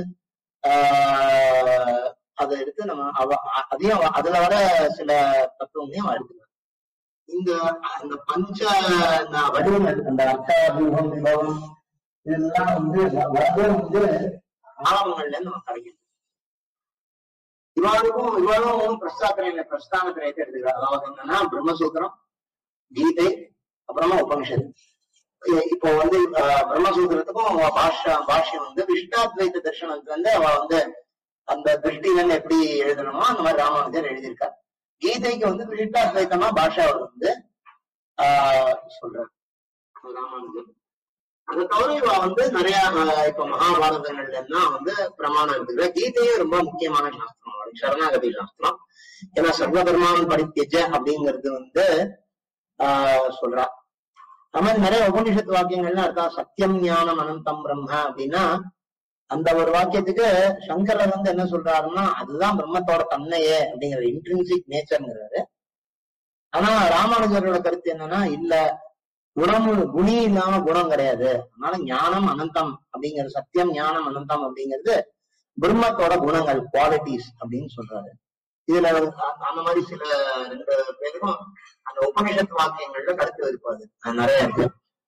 D: ஆஹ் அதை எடுத்து நம்ம அவ அ- அதையும் அவ- அதுல வர சில தத்துவங்களையும் அவ எடுத்துக்கலாம் இந்த அந்த பஞ்ச ந- வடிவம் இருக்கு. அந்த அர்த்த வியூகம் விபவம் இதெல்லாம் வந்து வ- வரதே வந்து ஆகமங்கள்ல இருந்து நமக்கு கிடைக்குது இவாளுக்கும் இவாளும் பிரஸ்தாத்திரையில பிரஸ்தான திரையத்தை எடுத்துக்கிறார் அதாவது என்னன்னா பிரம்மசூத்திரம் கீதை அப்புறமா உபனிஷத் இ- இப்போ வந்து அஹ், பிரம்மசூத்திரத்துக்கும் அவ பாஷ்ய பாஷ்யம் வந்து விஷ்டாத்வைத தர்சனத்துல வந்து அவ வந்து அந்த திருஷ்டிகன் எப்படி எழுதணுமோ அந்த மாதிரி ராமானுஜர் எழுதியிருக்கார் கீதைக்கு வந்து விஷ்டாத்வைத்தமா பாஷா அவர் வந்து ஆஹ் சொல்றார் ராமானுஜர் அதை தவிர இவ வந்து நிறைய ஆஹ், இப்ப மகாபாரதங்கள்ல எல்லாம் வந்து பிரமாணம் இருக்குது கீதையே ரொம்ப முக்கியமான சாஸ்திரம் அவளுக்கு சரணாகதி சாஸ்திரம் ஏன்னா சர்வதர்மான் படித்தஜ அப்படிங்கிறது வந்து ஆஹ் சொல்றா அது மாதிரி நிறைய உபனிஷத்து வாக்கியங்கள்லாம் இருக்கா சத்தியம் ஞானம் அனந்தம் பிரம்ம அப்படின்னா அந்த ஒரு வாக்கியத்துக்கு சங்கரர் வந்து என்ன சொல்றாருன்னா அதுதான் பிரம்மத்தோட தன்மையே அப்படிங்கிற இன்ட்ரின்சிக் நேச்சர்ங்கிறாரு ஆனா ராமானுஜரோட கருத்து என்னன்னா இல்ல குணம் குணி இல்லாம குணம் கிடையாது அதனால ஞானம் அனந்தம் அப்படிங்கிறது சத்தியம் ஞானம் அனந்தம் அப்படிங்கிறது பிரம்மத்தோட குணங்கள் குவாலிட்டிஸ் அப்படின்னு சொல்றாரு இதுல அ- அந்த மாதிரி சில ரெண்டு பேருக்கும் அந்த உபநிஷத்து வாக்கியங்கள்ல கருத்து இருப்பாது அது நிறைய இருக்கு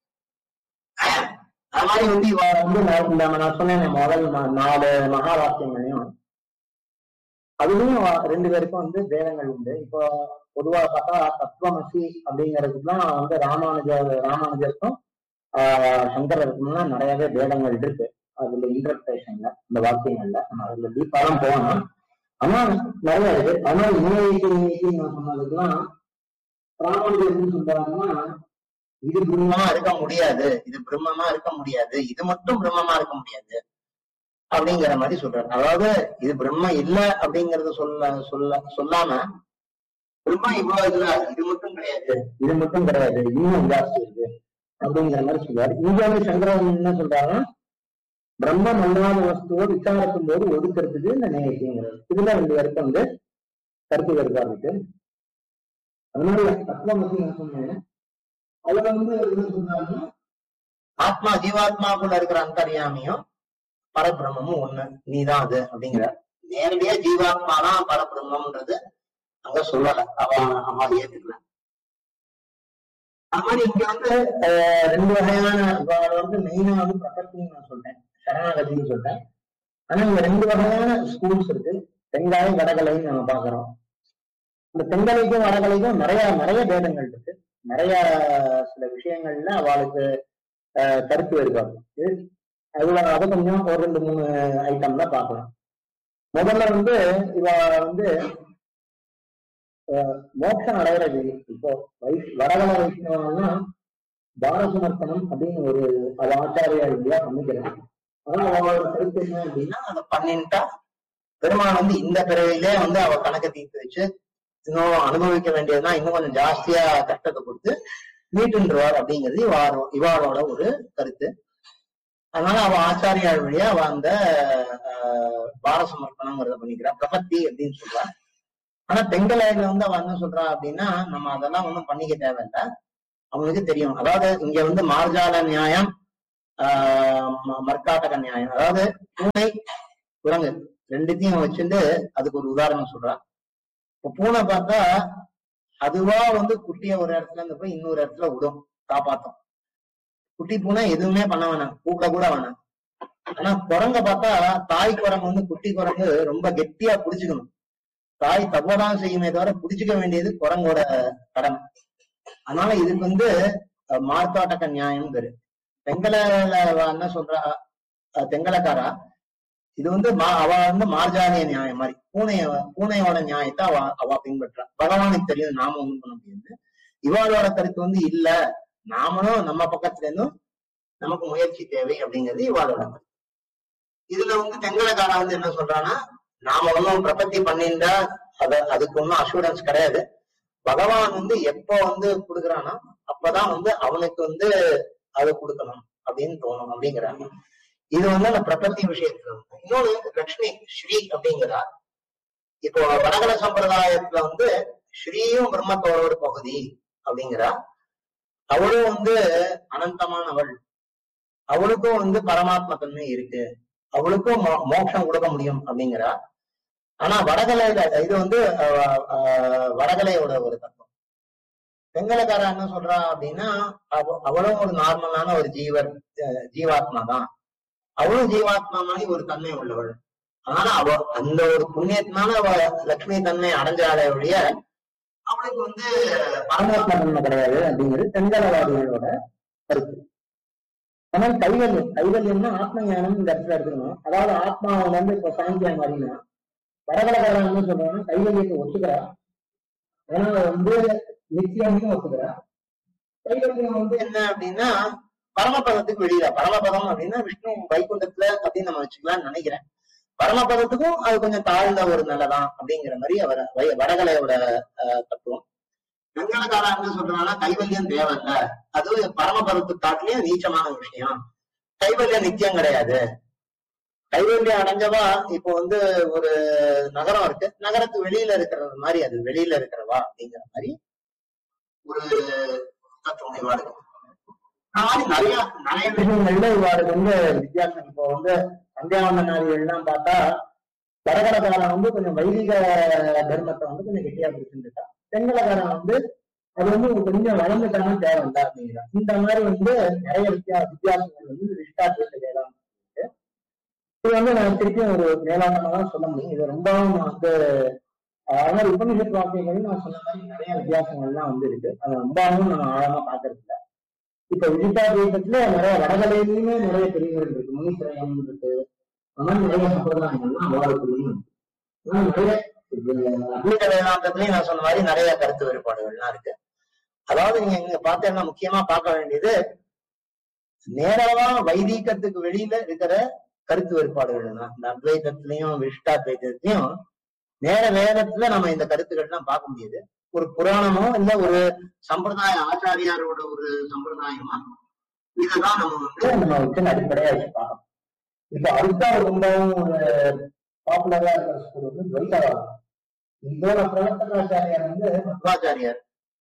D: அது மாதிரி வந்து இவ வந்து நான் இந்த நான் சொன்னேன் முதல் ம- நாலு மகா வாக்கியங்களையும் அதுலயும் வ- ரெண்டு பேருக்கும் வந்து பேதங்கள் உண்டு இப்போ பொதுவா பார்த்தா தத்துவமசி அப்படிங்கிறதுக்குலாம் வந்து ராமானுஜர் ராமானுஜருக்கும் ஆஹ் சங்கரருக்கும்லாம் நிறையவே பேதங்கள் இருக்கு அதுல இன்டர்பிரேஷன்ல இந்த வாக்கியங்கள்ல நம்ம அதுல டீப்பாலாம் போகணும் ஆனா நிறைய இருக்கு அதனால இன்னைக்கு இன்னைக்கு நான் சொன்னதுக்கெல்லாம் ராமானுஜர் என்ன சொல்றாருன்னா இது பிரம்மமா இருக்க முடியாது இது பிரம்மமா இருக்க முடியாது இது மட்டும் பிரம்மமா இருக்க முடியாது அப்படிங்கிற மாதிரி சொல்றாரு அதாவது இது பிரம்ம இல்ல அப்படிங்கறத சொல்ல சொல்ல சொல்லாம பிரம்மா இவ்வளவு இல்ல இது மட்டும் கிடையாது இது மட்டும் கிடையாது இன்னும் ஜாஸ்தி இருக்கு அப்படிங்கிற மாதிரி சொல்றாரு இங்க வந்து சங்கரன் என்ன சொல்றாருன்னா பிரம்மம் அல்லாத வஸ்துவை விசாரிக்கும் போது ஒதுக்கிறதுக்கு இந்த நேயத்திங்கிறது இதுல ரெண்டு பேருக்கு வந்து கருத்து வேறுபாடு இருக்கு அதனால தத்துவமசி நான் சொன்னேன் அதுல வந்து என்ன சொல்றாருன்னா ஆத்மா ஜீவாத்மாக்குள்ள இருக்கிற அந்தர்யாமியும் பரபிரம்மமும் ஒண்ணு நீதான் அது அப்படிங்கிற நேரடியா ஜீவாத்மா தான் பரபிரம்மம்ன்றது அங்க சொல்லல அவ அவ ஏத்துக்கல அது மாதிரி இங்க வந்து அஹ், ரெண்டு வகையான இப்ப அது வந்து மெயினா வந்து பிரபத்தின்னு நான் சொல்றேன் சரணாகதின்னு சொல்றேன் ஆனா இங்க ரெண்டு வகையான ஸ்கூல்ஸ் இருக்கு தெங்காய் வடகலைன்னு நம்ம பாக்குறோம் இந்த தெங்கலைக்கும் வடகலைக்கும் நிறைய நிறைய பேதங்கள் இருக்கு நிறைய சில விஷயங்கள்ல அவளுக்கு அஹ், கருத்து வேறுபாடு இருக்கு அதுல அதை கொஞ்சம் ஒரு ரெண்டு மூணு ஐட்டம்ல பார்க்கலாம் முதல்ல வந்து இவ வந்து அஹ், மோட்சம் அடையிறது இப்போ வைஷ் வடகல வைஷ்ணவம்னா பாரசமர்ப்பணம் அப்படின்னு ஒரு அது ஆச்சாரியா இல்லையா பண்ணிக்கிறேன் ஆனா அவளோட கருத்து என்ன அப்படின்னா அதை பண்ணிட்டா பெருமாள் வந்து இந்த பிறவிலே வந்து அவ கணக்கை தீர்த்து வச்சு இன்னும் அனுபவிக்க வேண்டியதுன்னா இன்னும் கொஞ்சம் ஜாஸ்தியா கஷ்டத்தை கொடுத்து மீட்டுன்றுவார் அப்படிங்கிறது இவாரோ இவாளோட ஒரு கருத்து அதனால அவ ஆச்சாரியார் வழியா அவ அந்த ஆஹ், பாரசமர்ப்பணங்கிறத பண்ணிக்கிறா பிரபத்தி அப்படின்னு சொல்றா ஆனா தெங்கலாயில வந்து அவ என்ன சொல்றா அப்படின்னா நம்ம அதெல்லாம் ஒண்ணும் பண்ணிக்க தேவையில்ல அவனுக்கு தெரியும் அதாவது இங்க வந்து மார்ஜால நியாயம் ஆஹ் ம- மர்க்காட்டக நியாயம் அதாவது பூனை குரங்கு ரெண்டுத்தையும் வச்சுட்டு அதுக்கு ஒரு உதாரணம் சொல்றா இப்ப பூனை பார்த்தா அதுவா வந்து குட்டிய ஒரு இடத்துல இருந்து போய் இன்னொரு இடத்துல விடும் காப்பாத்தும் குட்டி பூனை எதுவுமே பண்ண வேணாம் கூப்பிட கூட வேணாம் ஆனா குரங்க பார்த்தா தாய் குரங்கு வந்து குட்டி குரங்கு ரொம்ப கெட்டியா புடிச்சுக்கணும் தாய் தப்பதான் செய்யுமே தவிர புடிச்சுக்க வேண்டியது குரங்கோட கடமை அதனால இதுக்கு வந்து அஹ், மார்த்தாட்டக்க நியாயம் பேரு தெங்கல என்ன சொல்றா அஹ், தெங்கலக்காரா இது வந்து மா- அவ வந்து மார்ஜானிய நியாயம் மாதிரி பூனைய பூனையோட நியாயத்தை அவ அவ பின்பற்றா பகவானுக்கு தெரியும் நாம ஒண்ணும் பண்ண முடியாது இவாளோட கருத்து வந்து இல்ல நாமளும் நம்ம பக்கத்துல இருந்தும் நமக்கு முயற்சி தேவை அப்படிங்கிறது இவாளோட கருத்து இதுல வந்து தெங்கலக்காரா வந்து என்ன சொல்றான்னா நாம ஒன்றும் பிரபத்தி பண்ணிண்டா அத அதுக்கு ஒன்றும் அஷூரன்ஸ் கிடையாது பகவான் வந்து எப்போ வந்து கொடுக்குறானா அப்பதான் வந்து அவனுக்கு வந்து அதை கொடுக்கணும் அப்படின்னு தோணும் அப்படிங்கிறாங்க இது வந்து அந்த பிரபத்தி விஷயத்துல வந்து. இன்னொன்னு லக்ஷ்மி ஸ்ரீ அப்படிங்கிறார் இப்போ வடகல சம்பிரதாயத்துல வந்து ஸ்ரீயும் பிரம்மத்தோட ஒரு பகுதி அப்படிங்கிறா அவளும் வந்து அனந்தமானவள் அவளுக்கும் வந்து பரமாத்ம தன்மை இருக்கு அவளுக்கும் மோ- மோட்சம் கொடுக்க முடியும் அப்படிங்கிறா ஆனா வடகலையில இது வந்து அஹ், அஹ், வடகலையோட ஒரு தத்துவம் வெங்கலக்காரா என்ன சொல்றா அப்படின்னா அவ- அவளும் ஒரு நார்மலான ஒரு ஜீவர் அஹ், ஜீவாத்மா தான் அவளும் ஜீவாத்மா மாதிரி ஒரு தன்மை உள்ளவள் ஆனா அவ அந்த ஒரு புண்ணியத்தினால அவ லட்சுமி தன்மை அடைஞ்சாலே ஒழிய அவளுக்கு வந்து பரமாத்மா தன்மை கிடையாது அப்படிங்கிறது தெங்கலவாதிகளோட கருத்து ஆனால் கைவல்யம் கைவல்யம்னா ஆத்ம ஞானம் இந்த இடத்துல எடுத்துக்கணும் அதாவது ஆத்மாவை வந்து இப்ப சாங்கியம் மாதிரினா வரகலகாரன் என்ன சொல்றாங்கன்னா கைவல்யத்தை ஒத்துக்கிறா ஏன்னா வந்து நித்தியம்னு ஒத்துக்கிறா கைவல்யம் வந்து என்ன அப்படின்னா பரமபதத்துக்கு வெளியில பரமபதம் அப்படின்னா விஷ்ணு வைகுண்டத்துல அப்படின்னு நம்ம வச்சுக்கலாம்னு நினைக்கிறேன் பரமபதத்துக்கும் அது கொஞ்சம் தாழ்ந்த ஒரு நிலைதான் அப்படிங்கிற மாதிரி அவர் வை- வடகலையோட அஹ், தத்துவம் வெங்கடகாரா என்ன சொல்றாங்கன்னா கைவல்யம் தேவையில்ல அது பரமபதத்து காட்டிலேயும் நீச்சமான விஷயம் கைவல்யம் நித்தியம் கிடையாது கைவல்யம் அடைஞ்சவா இப்போ வந்து ஒரு நகரம் இருக்கு நகரத்து வெளியில இருக்கிறது மாதிரி அது வெளியில இருக்கிறவா அப்படிங்கிற மாதிரி ஒரு தத்துவம் இவாளுக்கு அந்த மாதிரி நிறைய நிறைய விஷயங்கள்ல இவாளுக்கு வந்து வித்தியாசம் இப்போ வந்து சந்தியாவந்த நாளிகள்லாம் பார்த்தா வடகடக்காரன் வந்து கொஞ்சம் வைதிக தர்மத்தை வந்து கொஞ்சம் கெட்டியா பிடிச்சிருந்துட்டா தெங்கலக்காரன் வந்து அது வந்து கொஞ்சம் வளர்ந்துட்டாலும் தேவையில்ல அப்படிங்கிறான் இந்த மாதிரி வந்து நிறைய வித்தியா வித்தியாசங்கள் வந்து விஷ்டாத்வத்தை வேளாண் இது வந்து நான் திருப்பியும் ஒரு மேலாண்மை தான் சொல்ல முடியும் இது ரொம்பவும் நான் வந்து அதனால உபநிஷத் வாக்கியங்கள் நான் சொன்ன மாதிரி நிறைய வித்தியாசங்கள்லாம் வந்து இருக்கு அது ரொம்பவும் நம்ம ஆழமா பாக்குறது இல்ல இப்ப விஜிதாத்வீபத்துல நிறைய வடகலையிலுமே நிறைய பிரிவுகள் இருக்கு முனித்திரயம் இருக்கு அந்த மாதிரி நிறைய சம்பிரதாயங்கள்லாம் அவர்களுக்குள்ளேயும் இருக்கு ஆனா நிறைய அத்வைத வேதாந்தத்திலயும் நான் சொன்ன மாதிரி நிறைய கருத்து வேறுபாடுகள்லாம் இருக்கு அதாவது நீங்க இங்க பார்த்தீங்கன்னா முக்கியமா பார்க்க வேண்டியது நேரவா வைதீகத்துக்கு வெளியில இருக்கிற கருத்து வேறுபாடுகள் தான் இந்த அத்வைதத்திலையும் விஷ்டாத்வைதத்திலையும் நேர வேதத்துல நம்ம இந்த கருத்துக்கள்லாம் பார்க்க முடியுது ஒரு புராணமோ இல்ல ஒரு சம்பிரதாய ஆச்சாரியாரோட ஒரு சம்பிரதாயமா இதுதான் நம்ம வந்து நம்ம வச்சு அடிப்படையா வச்சு பார்க்கணும் இப்ப அடுத்த ரொம்பவும் ஒரு பாப்புலரா இருக்கிற ஸ்கூல் வந்து துவைத்தவாதம் இதோட பிரவர்த்தகாச்சாரியார் வந்து மத்வாச்சாரியார்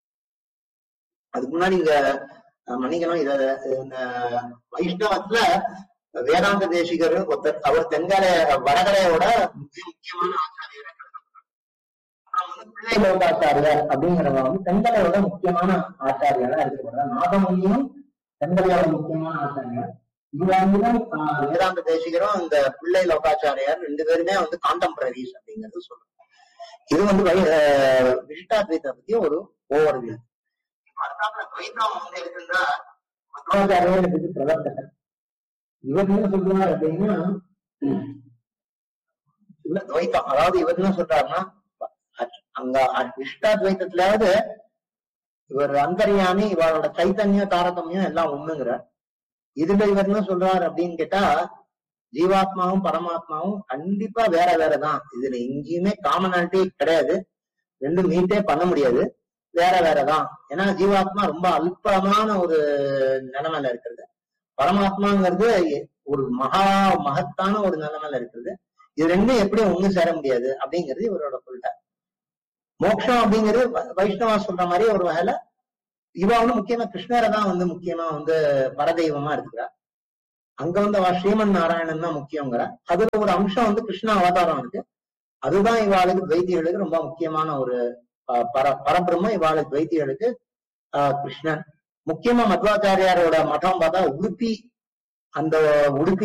D: அதுக்கு முன்னாடி இங்க அஹ், மன்னிக்கணும் இத இந்த வைஷ்ணவத்துல வேதாந்த தேசிகர் ஒருத்தர் அவர் தென்கரை வடகரையோட மிக முக்கியமான ஆச்சாரியர் அப்புறம் வந்து பிள்ளை லோகாச்சாரியார் அப்படிங்கிறவங்க வந்து தென்கலையோட முக்கியமான ஆச்சாரியரா இருக்கப்படுறார் நாகமணியும் தென்கலையோட முக்கியமான ஆச்சாரியர் இவங்களும் வேதாந்த தேசிகரும் இந்த பிள்ளை லோகாச்சாரியார் ரெண்டு பேருமே வந்து கான்டெம்பரரிஸ் அப்படிங்கிறது சொல்றோம் இது வந்து வை- அஹ் விசிஷ்டாத்வைத்தை பத்தி ஒரு ஓவர் வியூ துவைத்தம் வந்து இருக்குன்னா மத்வாச்சாரியர் இதுக்கு பிரவர்த்தகர் இவர் என்ன சொல்றாரு அப்படின்னா இல்ல துவைத்தம் அதாவது இவர் என்ன சொல்றாருன்னா அ- அங்க அ- இஷ்டாத்வைத்தத்திலாவது இவர் அந்தர்யாமி இவரோட சைத்தன்ய தாரதமியம் எல்லாம் ஒண்ணுங்கிறார் இதுல இவர் என்ன சொல்றாரு அப்படின்னு கேட்டா ஜீவாத்மாவும் பரமாத்மாவும் கண்டிப்பா வேற வேறதான் இதுல எங்கேயுமே காமனாலிட்டி கிடையாது ரெண்டும் மீட்டே பண்ண முடியாது வேற வேறதான் ஏன்னா ஜீவாத்மா ரொம்ப அல்பமான ஒரு நிலைமையில இருக்கிறது பரமாத்மாங்கிறது ஒரு மகா மகத்தான ஒரு நிலைமையில இருக்கிறது இது ரெண்டும் எப்படி ஒண்ணு சேர முடியாது அப்படிங்கிறது இவரோட சொல்லிட்டார் மோட்சம் அப்படிங்கிறது வ- வைஷ்ணவா சொல்ற மாதிரி ஒரு வகையில இவா வந்து முக்கியமா கிருஷ்ணரை தான் வந்து முக்கியமா வந்து பரதெய்வமா இருக்கிறா அங்க வந்து அவ ஸ்ரீமன் நாராயணன் தான் முக்கியங்கிற அதுல ஒரு அம்சம் வந்து கிருஷ்ண அவதாரம் இருக்கு அதுதான் இவாளுக்கு வைத்தியர்களுக்கு ரொம்ப முக்கியமான ஒரு அஹ், பர பரபிரம்ம இவாளுக்கு வைத்தியர்களுக்கு ஆஹ், கிருஷ்ணன் முக்கியமா மத்வாச்சாரியாரோட மఠம் பார்த்தா உடுப்பி அந்த உடுப்பி